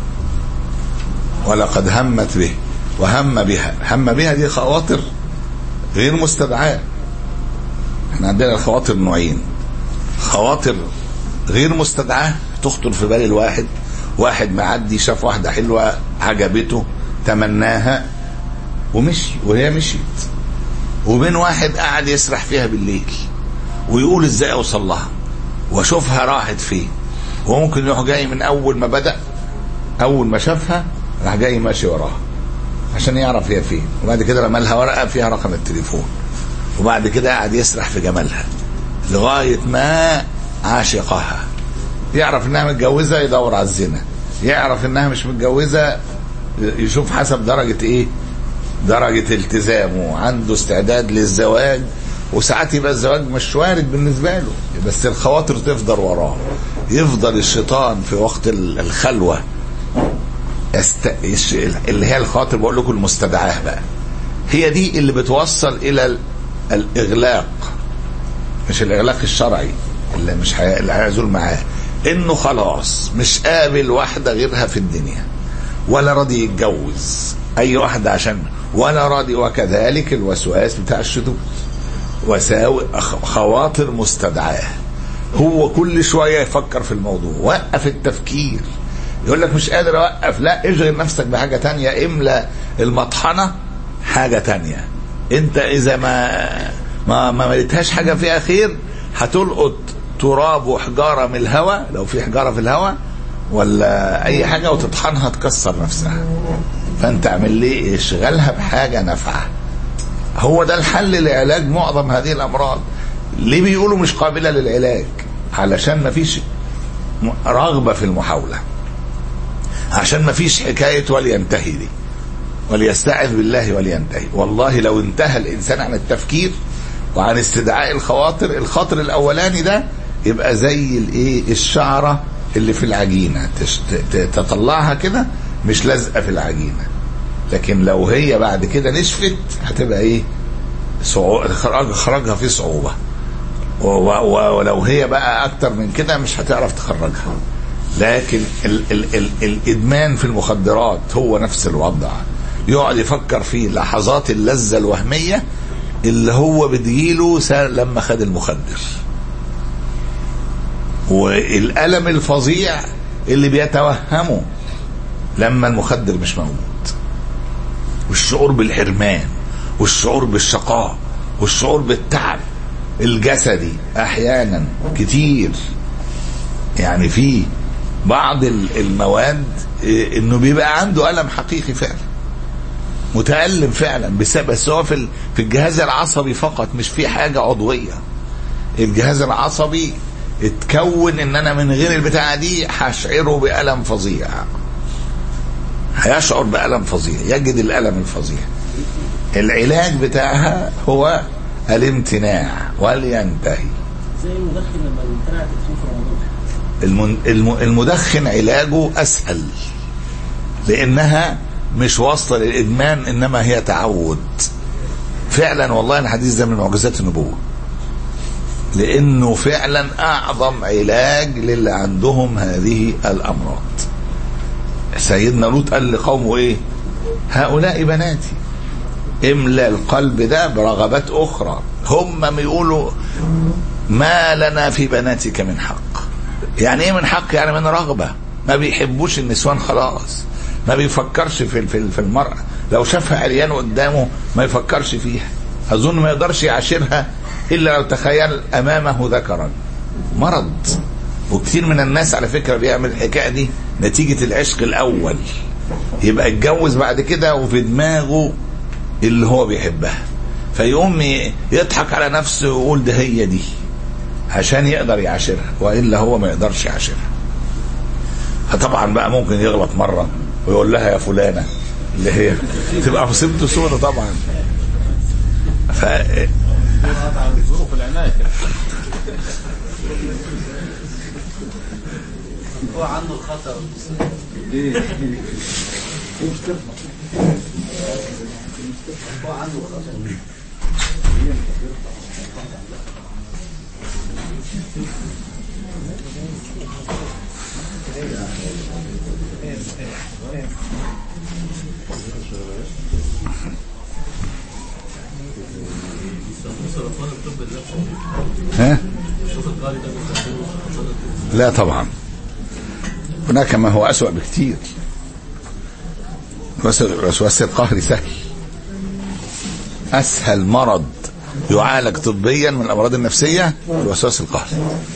ولقد همت به وهم بها هم بها دي خواطر غير مستدعاة احنا عندنا الخواطر نوعين خواطر غير مستدعاة تخطر في بال الواحد واحد معدي شاف واحدة حلوة عجبته تمناها ومشي وهي مشيت وبين واحد قاعد يسرح فيها بالليل ويقول ازاي اوصل لها واشوفها راحت فين وممكن يروح جاي من اول ما بدا اول ما شافها راح جاي ماشي وراها عشان يعرف هي فين وبعد كده رمى لها ورقه فيها رقم التليفون وبعد كده قاعد يسرح في جمالها لغايه ما عاشقها يعرف انها متجوزه يدور على الزنا يعرف انها مش متجوزه يشوف حسب درجه ايه درجه التزامه عنده استعداد للزواج وساعات يبقى الزواج مش وارد بالنسبه له بس الخواطر تفضل وراه يفضل الشيطان في وقت ال- الخلوه يست... يش- اللي هي الخواطر بقول لكم المستدعاه بقى هي دي اللي بتوصل الى ال- الاغلاق مش الاغلاق الشرعي اللي مش هي... اللي هيعزل معاه انه خلاص مش قابل واحده غيرها في الدنيا ولا راضي يتجوز اي واحده عشان ولا راضي وكذلك الوسواس بتاع الشذوذ وساوي أخ- خواطر مستدعاه هو كل شويه يفكر في الموضوع وقف التفكير يقول لك مش قادر اوقف لا اشغل نفسك بحاجه تانية املى المطحنه حاجه تانية انت اذا ما ما ما مليتهاش حاجه فيها خير هتلقط تراب وحجاره من الهواء لو في حجاره في الهواء ولا اي حاجه وتطحنها تكسر نفسها فانت اعمل ليه اشغلها بحاجه نافعه هو ده الحل لعلاج معظم هذه الامراض ليه بيقولوا مش قابله للعلاج علشان ما فيش م- رغبه في المحاوله عشان ما فيش حكايه ولينتهي دي وليستعذ بالله ولينتهي والله لو انتهى الانسان عن التفكير وعن استدعاء الخواطر الخاطر الاولاني ده يبقى زي الايه الشعره اللي في العجينه تش- ت- ت- تطلعها كده مش لازقه في العجينه لكن لو هي بعد كده نشفت هتبقى ايه صعو... إخراج- اخراجها فيه صعوبه و... و... ولو هي بقى اكتر من كده مش هتعرف تخرجها لكن ال... ال... ال... الادمان في المخدرات هو نفس الوضع يقعد يفكر في لحظات اللذه الوهميه اللي هو بتجيله سا- لما خد المخدر والالم الفظيع اللي بيتوهمه لما المخدر مش موجود والشعور بالحرمان والشعور بالشقاء والشعور بالتعب الجسدي احيانا كتير يعني في بعض ال- المواد إيه، انه بيبقى عنده الم حقيقي فعلا متالم فعلا بسبب بس هو في ال- في الجهاز العصبي فقط مش في حاجه عضويه الجهاز العصبي اتكون ان انا من غير البتاعه دي هشعره بالم فظيع هيشعر بألم فظيع يجد الألم الفظيع العلاج بتاعها هو الامتناع ولينتهي زي المدخن لما امتنع التدخين في رمضان المن- الم- المدخن علاجه أسهل لأنها مش واصلة للإدمان إنما هي تعود فعلا والله الحديث ده من معجزات النبوة لأنه فعلا أعظم علاج للي عندهم هذه الأمراض سيدنا لوط قال لقومه إيه هؤلاء بناتي املى القلب ده برغبات أخرى هم بيقولوا ما لنا في بناتك من حق يعني ايه من حق يعني من رغبه ما بيحبوش النسوان خلاص ما بيفكرش في في في المراه لو شافها عريان قدامه ما يفكرش فيها اظن ما يقدرش يعاشرها الا لو تخيل امامه ذكرا مرض وكثير من الناس على فكره بيعمل الحكايه دي نتيجه العشق الاول يبقى اتجوز بعد كده وفي دماغه اللي هو بيحبها فيقوم ي- يضحك على نفسه ويقول ده هي دي عشان يقدر يعاشرها والا هو ما يقدرش يعاشرها فطبعا بقى ممكن يغلط مره ويقول لها يا فلانه اللي هي تبقى مصيبته سودة طبعا ف ظروف العنايه كده هو عنده الخطر هو عنده الخطر ها؟ لا طبعا هناك ما هو أسوأ بكتير وسواس القهر سهل أسهل مرض يعالج طبيا من الأمراض النفسية الوسواس القهري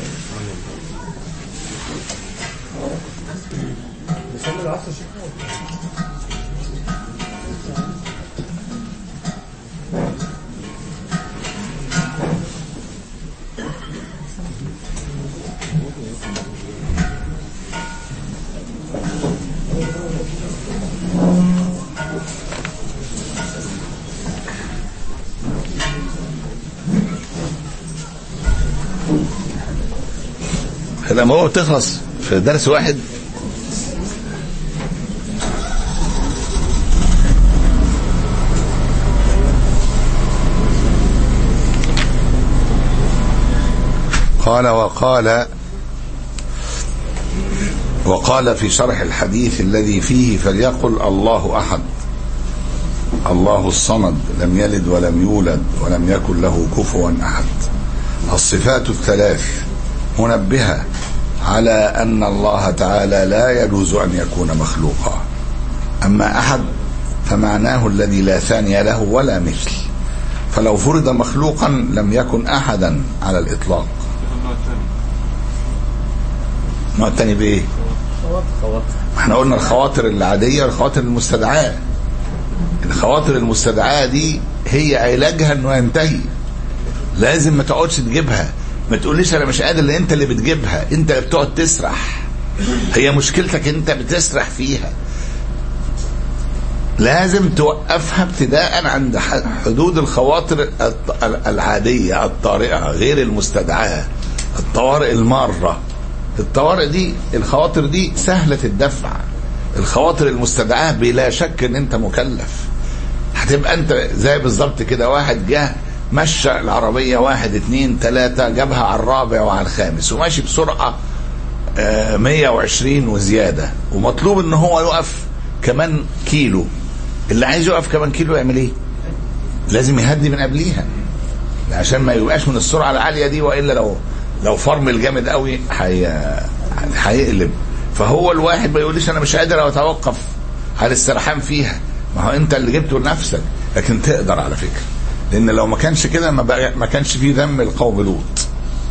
لما هو بتخلص في درس واحد قال وقال وقال في شرح الحديث الذي فيه فليقل الله احد الله الصمد لم يلد ولم يولد ولم يكن له كفوا احد الصفات الثلاث منبهه على ان الله تعالى لا يجوز ان يكون مخلوقا اما احد فمعناه الذي لا ثاني له ولا مثل فلو فرض مخلوقا لم يكن احدا على الاطلاق النوع الثاني بايه احنا قلنا الخواطر العاديه والخواطر المستدعاه الخواطر المستدعاه دي هي علاجها انه ينتهي لازم ما تقعدش تجيبها ما تقوليش انا مش قادر لان انت اللي بتجيبها انت اللي بتقعد تسرح هي مشكلتك انت بتسرح فيها لازم توقفها ابتداء عند ح- حدود الخواطر الط- العادية الطارئة غير المستدعاة الطوارئ المارة الطوارئ دي الخواطر دي سهلة الدفع الخواطر المستدعاة بلا شك ان انت مكلف هتبقى انت زي بالظبط كده واحد جه مشى العربية واحد اتنين تلاتة جابها على الرابع وعلى الخامس وماشي بسرعة آه، 120 وزيادة ومطلوب ان هو يقف كمان كيلو اللي عايز يقف كمان كيلو يعمل ايه لازم يهدي من قبليها عشان ما يبقاش من السرعة العالية دي وإلا لو لو فرمل جامد قوي هي- هيقلب فهو الواحد ما يقوليش انا مش قادر اتوقف على السرحان فيها ما هو انت اللي جبته لنفسك لكن تقدر على فكره لان لو ما كانش كده ما, بقى ما كانش فيه ذم القوم لوط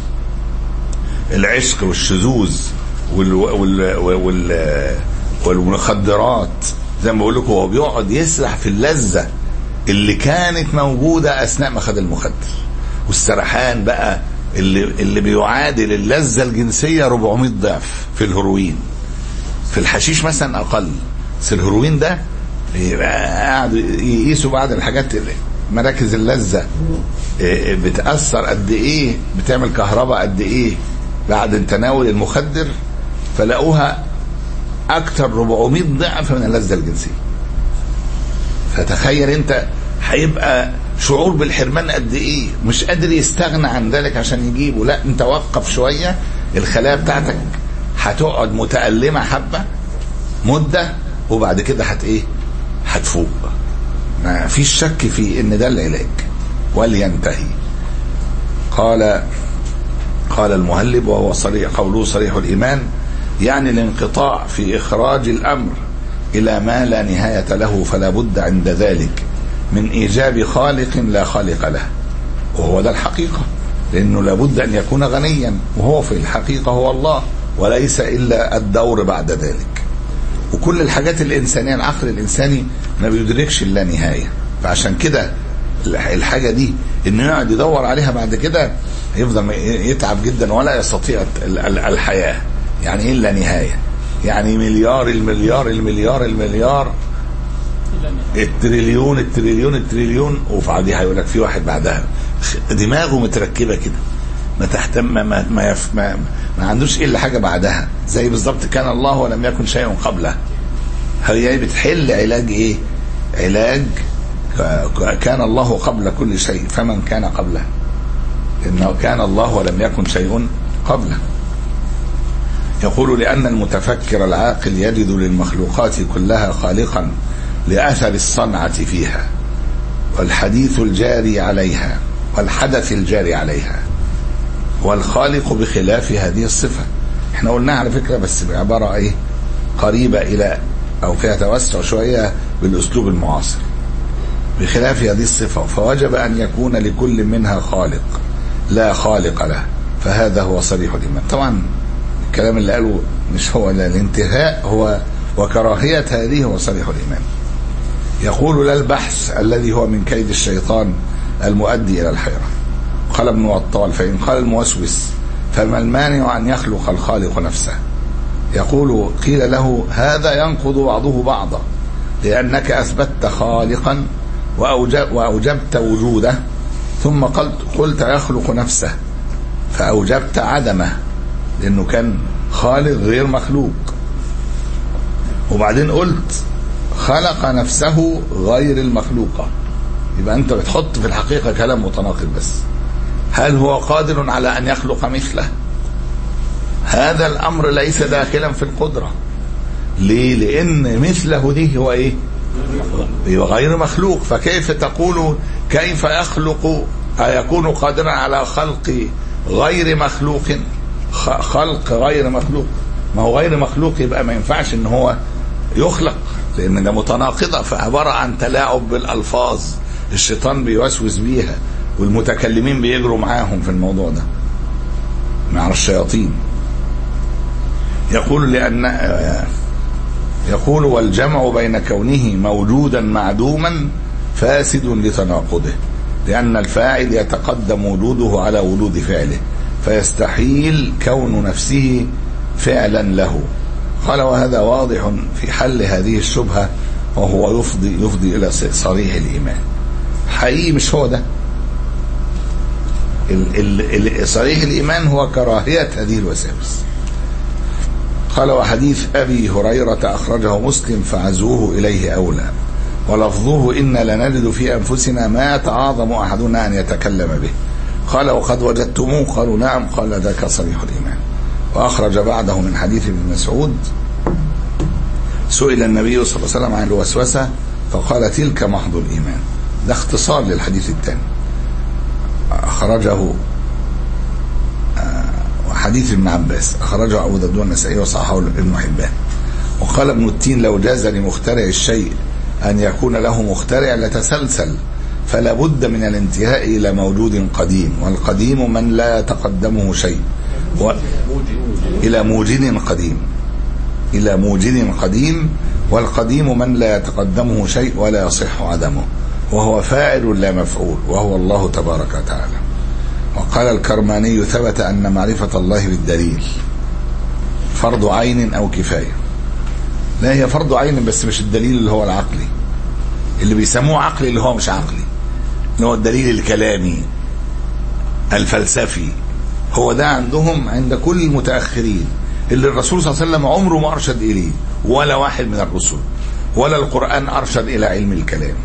العشق والشذوذ وال وال وال والمخدرات زي ما بقول لكم هو بيقعد يسرح في اللذه اللي كانت موجوده اثناء ما خد المخدر والسرحان بقى اللي اللي بيعادل اللذه الجنسيه 400 ضعف في الهيروين في الحشيش مثلا اقل بس الهيروين ده بيبقى قاعد يقيسوا بعض الحاجات اللي مراكز اللذه إيه، بتاثر قد ايه بتعمل كهرباء قد ايه بعد تناول المخدر فلقوها اكتر 400 ضعف من اللذه الجنسيه فتخيل انت هيبقى شعور بالحرمان قد ايه مش قادر يستغنى عن ذلك عشان يجيبه لا انت وقف شويه الخلايا بتاعتك هتقعد متألمة حبة مدة وبعد كده هت ايه هتفوق ما فيش شك في ان ده العلاج ولينتهي قال قال المهلب وهو صريح قوله صريح الإيمان يعني الانقطاع في إخراج الأمر إلى ما لا نهاية له فلا بد عند ذلك من إيجاب خالق لا خالق له وهو ده الحقيقة لأنه لابد أن يكون غنيا وهو في الحقيقة هو الله وليس إلا الدور بعد ذلك وكل الحاجات الإنسانية العقل الإنساني ما بيدركش اللا نهاية فعشان كده الح- الحاجه دي انه يقعد يدور عليها بعد كده يفضل يتعب جدا ولا يستطيع ال- ال- الحياه يعني الا نهايه يعني مليار المليار المليار المليار التريليون التريليون التريليون وبعديها هيقول لك في واحد بعدها دماغه متركبه كده ما تهتم ما ما ما, يف ما, ما عندوش الا حاجه بعدها زي بالظبط كان الله ولم يكن شيء قبله هي بتحل علاج ايه علاج ك- ك- كان الله قبل كل شيء فمن كان قبله انه كان الله ولم يكن شيء قبله يقول لأن المتفكر العاقل يجد للمخلوقات كلها خالقا لأثر الصنعة فيها والحديث الجاري عليها والحدث الجاري عليها والخالق بخلاف هذه الصفة احنا قلناها على فكرة بس بعبارة ايه قريبة إلى أو فيها توسع شوية بالأسلوب المعاصر بخلاف هذه الصفة فوجب أن يكون لكل منها خالق لا خالق له فهذا هو صريح الإيمان طبعا الكلام اللي قاله مش هو لا الانتهاء هو وكراهية هذه هو صريح الإيمان يقول لا البحث الذي هو من كيد الشيطان المؤدي إلى الحيرة قال ابن وطال فإن قال الموسوس فما المانع أن يخلق الخالق نفسه يقول قيل له هذا ينقض بعضه بعضا لأنك أثبتت خالقا وأوجب وأوجبت وجوده ثم قلت, قلت يخلق نفسه فأوجبت عدمه لأنه كان خالق غير مخلوق وبعدين قلت خلق نفسه غير المخلوقة يبقى أنت بتحط في الحقيقة كلام متناقض بس هل هو قادر على أن يخلق مثله هذا الأمر ليس داخلا في القدرة ليه لأن مثله دي هو إيه هو غير مخلوق فكيف تقول كيف يخلق أيكون قادرا على خلق غير مخلوق خ- خلق غير مخلوق ما هو غير مخلوق يبقى ما ينفعش ان هو يخلق لان ده متناقضه فعباره عن تلاعب بالالفاظ الشيطان بيوسوس بيها والمتكلمين بيجروا معاهم في الموضوع ده مع الشياطين يقول لان يقول والجمع بين كونه موجودا معدوما فاسد لتناقضه لأن الفاعل يتقدم وجوده على وجود فعله فيستحيل كون نفسه فعلا له قال وهذا واضح في حل هذه الشبهة وهو يفضي يفضي إلى صريح الإيمان حقيقي مش هو ده ال ال ال صريح الإيمان هو كراهية هذه الوساوس قال وحديث أبي هريرة أخرجه مسلم فعزوه إليه أولى ولفظه إن لنجد في أنفسنا ما يتعاظم أحدنا أن يتكلم به قال وقد وجدتموه قالوا نعم قال ذاك صريح الإيمان وأخرج بعده من حديث ابن مسعود سئل النبي صلى الله عليه وسلم عن الوسوسة فقال تلك محض الإيمان ده اختصار للحديث الثاني أخرجه حديث ابن عباس أخرجه أبو داود والنسائي وصححه ابن حبان وقال ابن التين لو جاز لمخترع الشيء أن يكون له مخترع لتسلسل فلا بد من الانتهاء إلى موجود قديم والقديم من لا يتقدمه شيء و... إلى موجد قديم إلى موجد قديم والقديم من لا يتقدمه شيء ولا يصح عدمه وهو فاعل لا مفعول وهو الله تبارك وتعالى وقال الكرماني ثبت أن معرفة الله بالدليل فرض عين أو كفاية لا هي فرض عين بس مش الدليل اللي هو العقلي اللي بيسموه عقلي اللي هو مش عقلي اللي هو الدليل الكلامي الفلسفي هو ده عندهم عند كل المتأخرين اللي الرسول صلى الله عليه وسلم عمره ما أرشد إليه ولا واحد من الرسل ولا القرآن أرشد إلى علم الكلام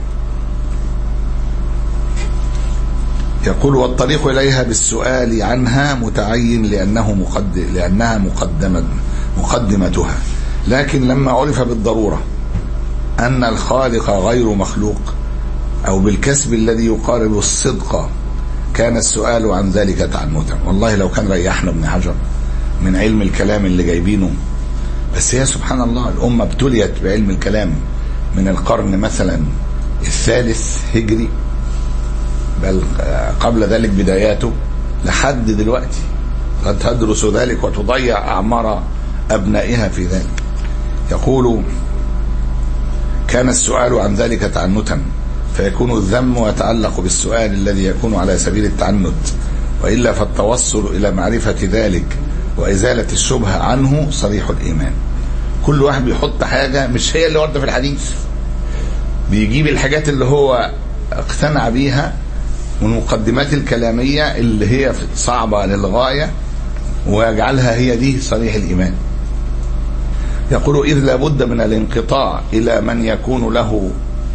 يقول والطريق إليها بالسؤال عنها متعين لأنه مقدم لأنها مقدمة مقدمتها لكن لما عرف بالضرورة أن الخالق غير مخلوق أو بالكسب الذي يقارب الصدق كان السؤال عن ذلك تعنتا والله لو كان ريحنا ابن حجر من علم الكلام اللي جايبينه بس هي سبحان الله الأمة ابتليت بعلم الكلام من القرن مثلا الثالث هجري بل قبل ذلك بداياته لحد دلوقتي قد تدرس ذلك وتضيع أعمار أبنائها في ذلك يقول كان السؤال عن ذلك تعنتا فيكون الذم يتعلق بالسؤال الذي يكون على سبيل التعنت وإلا فالتوصل إلى معرفة ذلك وإزالة الشبهة عنه صريح الإيمان كل واحد بيحط حاجة مش هي اللي واردة في الحديث بيجيب الحاجات اللي هو اقتنع بيها والمقدمات الكلامية اللي هي صعبة للغاية ويجعلها هي دي صريح الإيمان يقول إذ لابد من الانقطاع إلى من يكون له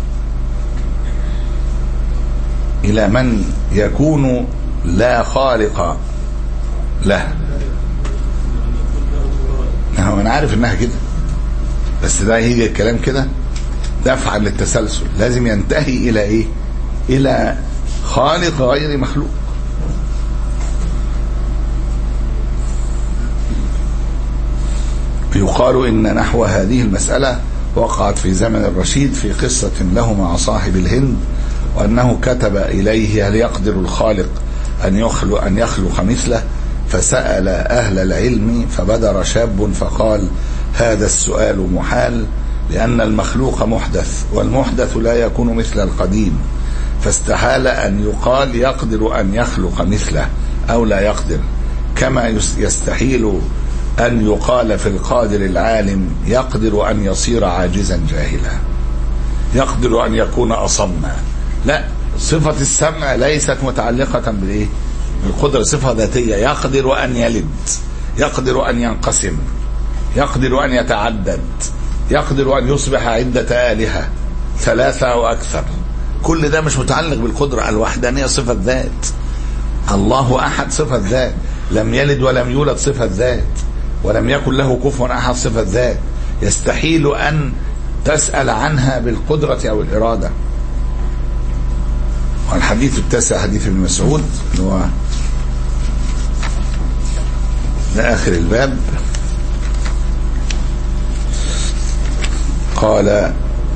إلى من يكون لا خالق له هو أنا عارف إنها كده بس ده هي الكلام كده دفعا للتسلسل لازم ينتهي إلى إيه إلى خالق غير مخلوق يقال إن نحو هذه المسألة وقعت في زمن الرشيد في قصة له مع صاحب الهند وأنه كتب إليه هل يقدر الخالق أن يخلق, أن يخلق مثله فسأل أهل العلم فبدر شاب فقال هذا السؤال محال لأن المخلوق محدث والمحدث لا يكون مثل القديم فاستحال أن يقال يقدر أن يخلق مثله أو لا يقدر كما يستحيل أن يقال في القادر العالم يقدر أن يصير عاجزا جاهلا يقدر أن يكون أصما لا صفة السمع ليست متعلقة بالإيه بالقدرة صفة ذاتية يقدر أن يلد يقدر أن ينقسم يقدر أن يتعدد يقدر أن يصبح عدة آلهة ثلاثة أو أكثر كل ده مش متعلق بالقدرة الوحدانية صفة ذات الله أحد صفة ذات لم يلد ولم يولد صفة ذات ولم يكن له كفوا أحد صفة ذات يستحيل أن تسأل عنها بالقدرة أو الإرادة والحديث التاسع حديث ابن مسعود اللي هو لآخر الباب قال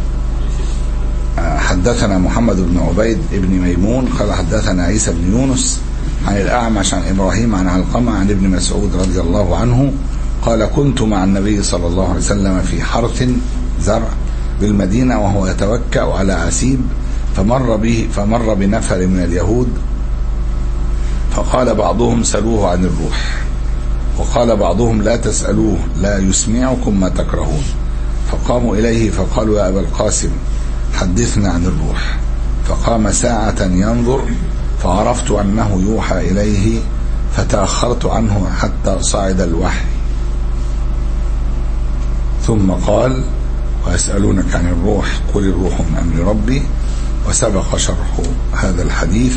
حدثنا محمد بن عبيد بن ميمون قال حدثنا عيسى بن يونس عن الأعمش عن إبراهيم عن علقمة عن ابن مسعود رضي الله عنه قال كنت مع النبي صلى الله عليه وسلم في حرث زرع بالمدينة وهو يتوكأ على عسيب فمر به فمر بنفر من اليهود فقال بعضهم سلوه عن الروح وقال بعضهم لا تسألوه لا يسمعكم ما تكرهون فقاموا إليه فقالوا يا أبا القاسم حدثنا عن الروح فقام ساعة ينظر فعرفت أنه يوحى إليه فتأخرت عنه حتى صعد الوحي ثم قال ويسألونك عن الروح قل الروح من أمر ربي وسبق شرح هذا الحديث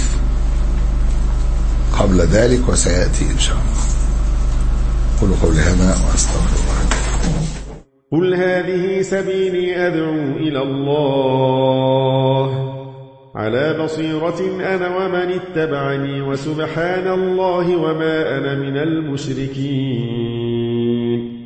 قبل ذلك وسيأتي إن شاء الله قل قولي هذا وأستغفر الله قل هذه سبيلي أدعو إلى الله على بصيرة أنا ومن اتبعني وسبحان الله وما أنا من المشركين